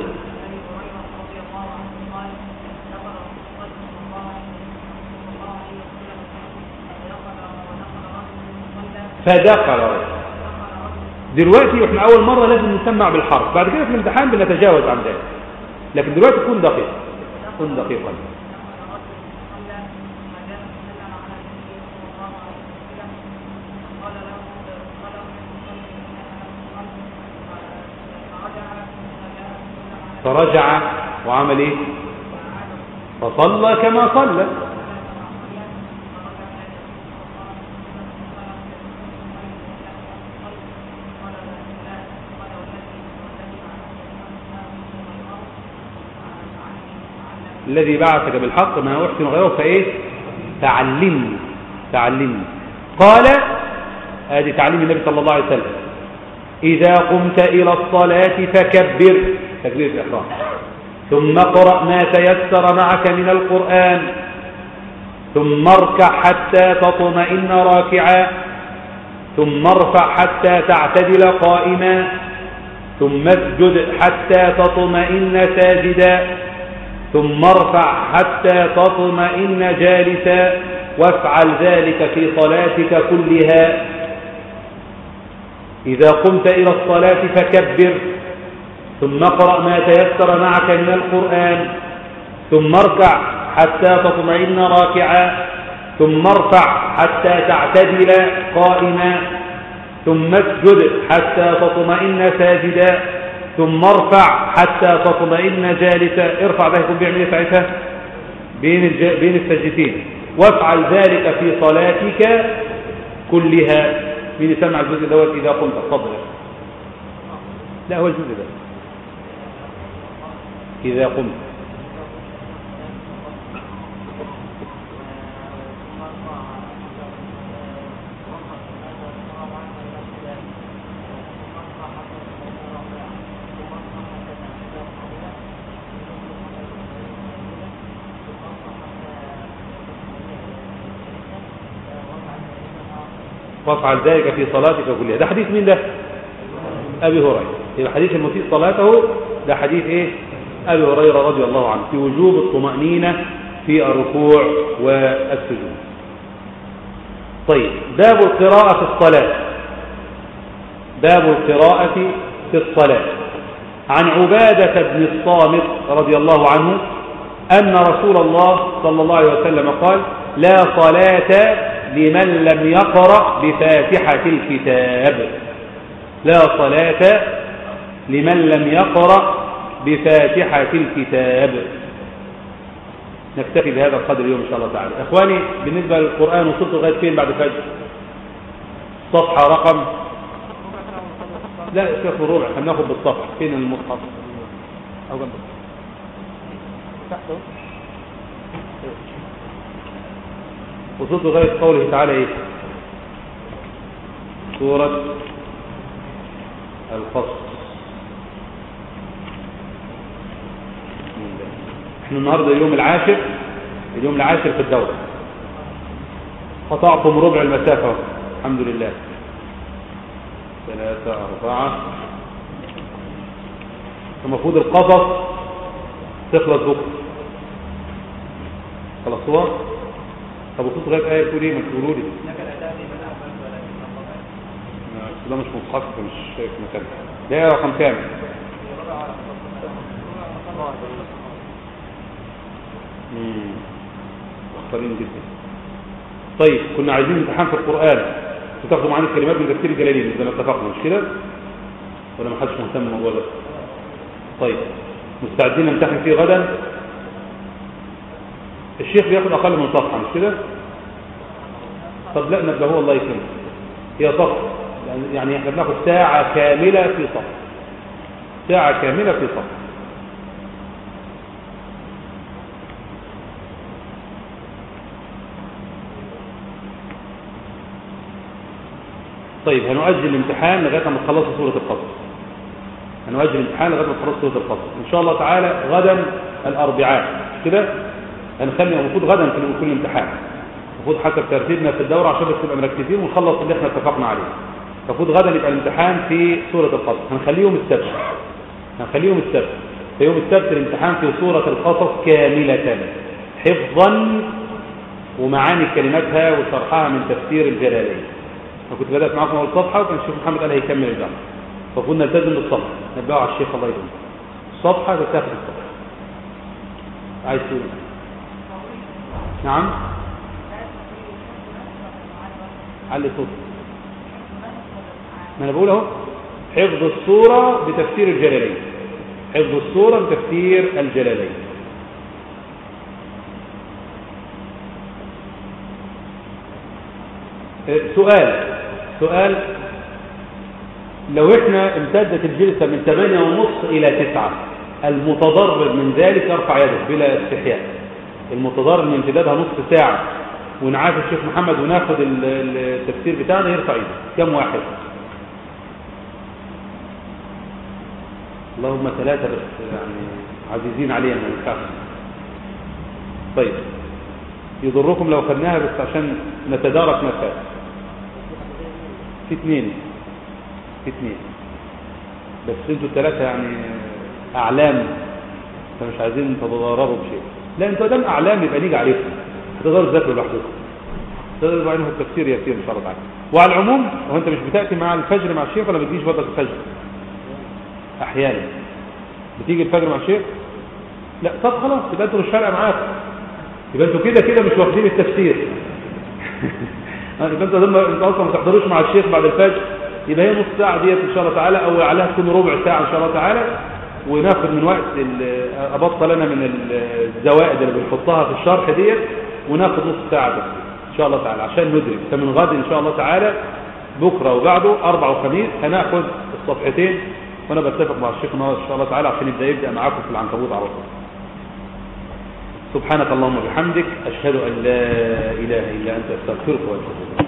فدخل رجل دلوقتي احنا اول مرة لازم نسمع بالحرف بعد كده في الامتحان بنتجاوز عن ذلك لكن دلوقتي كن دقيق كن دقيقا فرجع وعمل ايه فصلى كما صلى الذي بعثك بالحق ما أحسن غيره فإيه تعلمني تعلمني قال هذه تعليم النبي صلى الله عليه وسلم إذا قمت إلى الصلاة فكبر تكبير الإحرام ثم اقرأ ما تيسر معك من القرآن ثم اركع حتى تطمئن راكعا ثم ارفع حتى تعتدل قائما ثم اسجد حتى تطمئن ساجدا ثم ارفع حتى تطمئن جالسا وافعل ذلك في صلاتك كلها إذا قمت إلى الصلاة فكبر ثم اقرأ ما تيسر معك من القرآن ثم اركع حتى تطمئن راكعا ثم ارفع حتى تعتدل قائما ثم اسجد حتى تطمئن ساجدا ثم ارفع حتى تطمئن جالسا ارفع ده يكون بيعمل ايه ساعتها بين الج... بين السجدتين وافعل ذلك في صلاتك كلها مين يسمع الجزء دوت اذا قمت اتفضل لا هو الجزء ده اذا قمت وافعل ذلك في صلاتك كلها ده حديث مين ده ابي هريره يبقى حديث المسيء صلاته ده حديث ايه ابي هريره رضي الله عنه في وجوب الطمانينه في الركوع والسجود طيب باب القراءه في الصلاه باب القراءه في الصلاه عن عباده بن الصامت رضي الله عنه ان رسول الله صلى الله عليه وسلم قال لا صلاه لمن لم يقرأ بفاتحة الكتاب لا صلاة لمن لم يقرأ بفاتحة الكتاب نكتفي بهذا القدر اليوم إن شاء الله تعالى إخواني بالنسبة للقرآن وصلت لغاية فين بعد فجر صفحة رقم لا شيخ الربع هناخد بالصفحة فين المصحف أو جنب تحته وصلت لغاية قوله تعالى ايه سورة القصص احنا النهاردة اليوم العاشر اليوم العاشر في الدورة قطعتم ربع المسافة الحمد لله ثلاثة أربعة المفروض القصص تخلص بكرة خلصوها طب وصلت لغايه ايه تقول ايه ما تقولوا لي ده مش مصحف مش شايف مكان ده ايه رقم كام امم مختارين جدا طيب كنا عايزين امتحان في القران وتاخدوا معانا الكلمات من تفسير الجلالين زي ما اتفقنا مش كده ولا ما حدش مهتم بالموضوع ده طيب مستعدين نمتحن فيه غدا الشيخ بياخد اقل من صفحه مش كده طب لا نبقى هو الله يكرمك هي صفحه يعني احنا بناخد ساعه كامله في صفحه ساعه كامله في صفحه طيب هنؤجل الامتحان لغايه ما تخلصوا سوره القصص هنؤجل الامتحان لغايه ما تخلصوا سوره القصص ان شاء الله تعالى غدا الاربعاء كده هنخلي المفروض غدا في كل امتحان المفروض حسب ترتيبنا في الدوره عشان بس نبقى مركزين ونخلص اللي احنا اتفقنا عليه المفروض غدا يبقى الامتحان في سورة القصص هنخليه يوم السبت هنخليه يوم السبت في يوم السبت الامتحان في سورة القصص كاملة حفظا ومعاني كلماتها وشرحها من تفسير الجلالين انا كنت بدأت معاكم اول صفحة وكان الشيخ محمد قال هيكمل الجامعة فكنا نلتزم بالصفحة نبقى على الشيخ الله يرحمه الصفحة تتاخد الصفحة عايز تقول إيه؟ نعم علي صوت ما انا بقول اهو حفظ الصورة بتفسير الجلالين حفظ الصورة بتفسير الجلالين اه، سؤال سؤال لو احنا امتدت الجلسة من 8 ونص الى 9 المتضرر من ذلك يرفع يده بلا استحياء المتضرر من امتدادها نصف ساعة ونعافي الشيخ محمد وناخد ال- ال- التفسير بتاعنا يرفع ايده كم واحد اللهم ثلاثة بس يعني عزيزين علينا ما ينفعش طيب يضركم لو خدناها بس عشان نتدارك ما فات في اثنين في اثنين بس انتوا الثلاثة يعني اعلام فمش عايزين تتضاربوا بشيء لا انتوا دام اعلام يبقى نيجي عليكم تقدروا تذاكروا لوحدكم تقدروا يبقى عنهم التفسير يسير ان شاء الله تعالى وعلى العموم هو انت مش بتاتي مع الفجر مع الشيخ ولا بتجيش برضك الفجر احيانا بتيجي الفجر مع الشيخ لا طب خلاص يبقى انتوا مش فارقه معاكم يبقى انتوا كده كده مش واخدين التفسير آه، يبقى انتوا لما انتوا اصلا ما تحضروش مع الشيخ بعد الفجر يبقى هي نص ساعه ديت ان شاء الله تعالى او عليها تكون ربع ساعه ان شاء الله تعالى وناخد من وقت ال- ابطل انا من ال- الزوائد اللي بنحطها في الشرح ديت وناخد نص ساعه بس ان شاء الله تعالى عشان ندرك فمن غد ان شاء الله تعالى بكره وبعده اربع وخميس هناخد الصفحتين وانا بتفق مع الشيخ النهارده ان شاء الله تعالى عشان يبدا يبدا معاكم في العنكبوت على طول سبحانك اللهم وبحمدك اشهد ان لا اله الا انت استغفرك واتوب اليك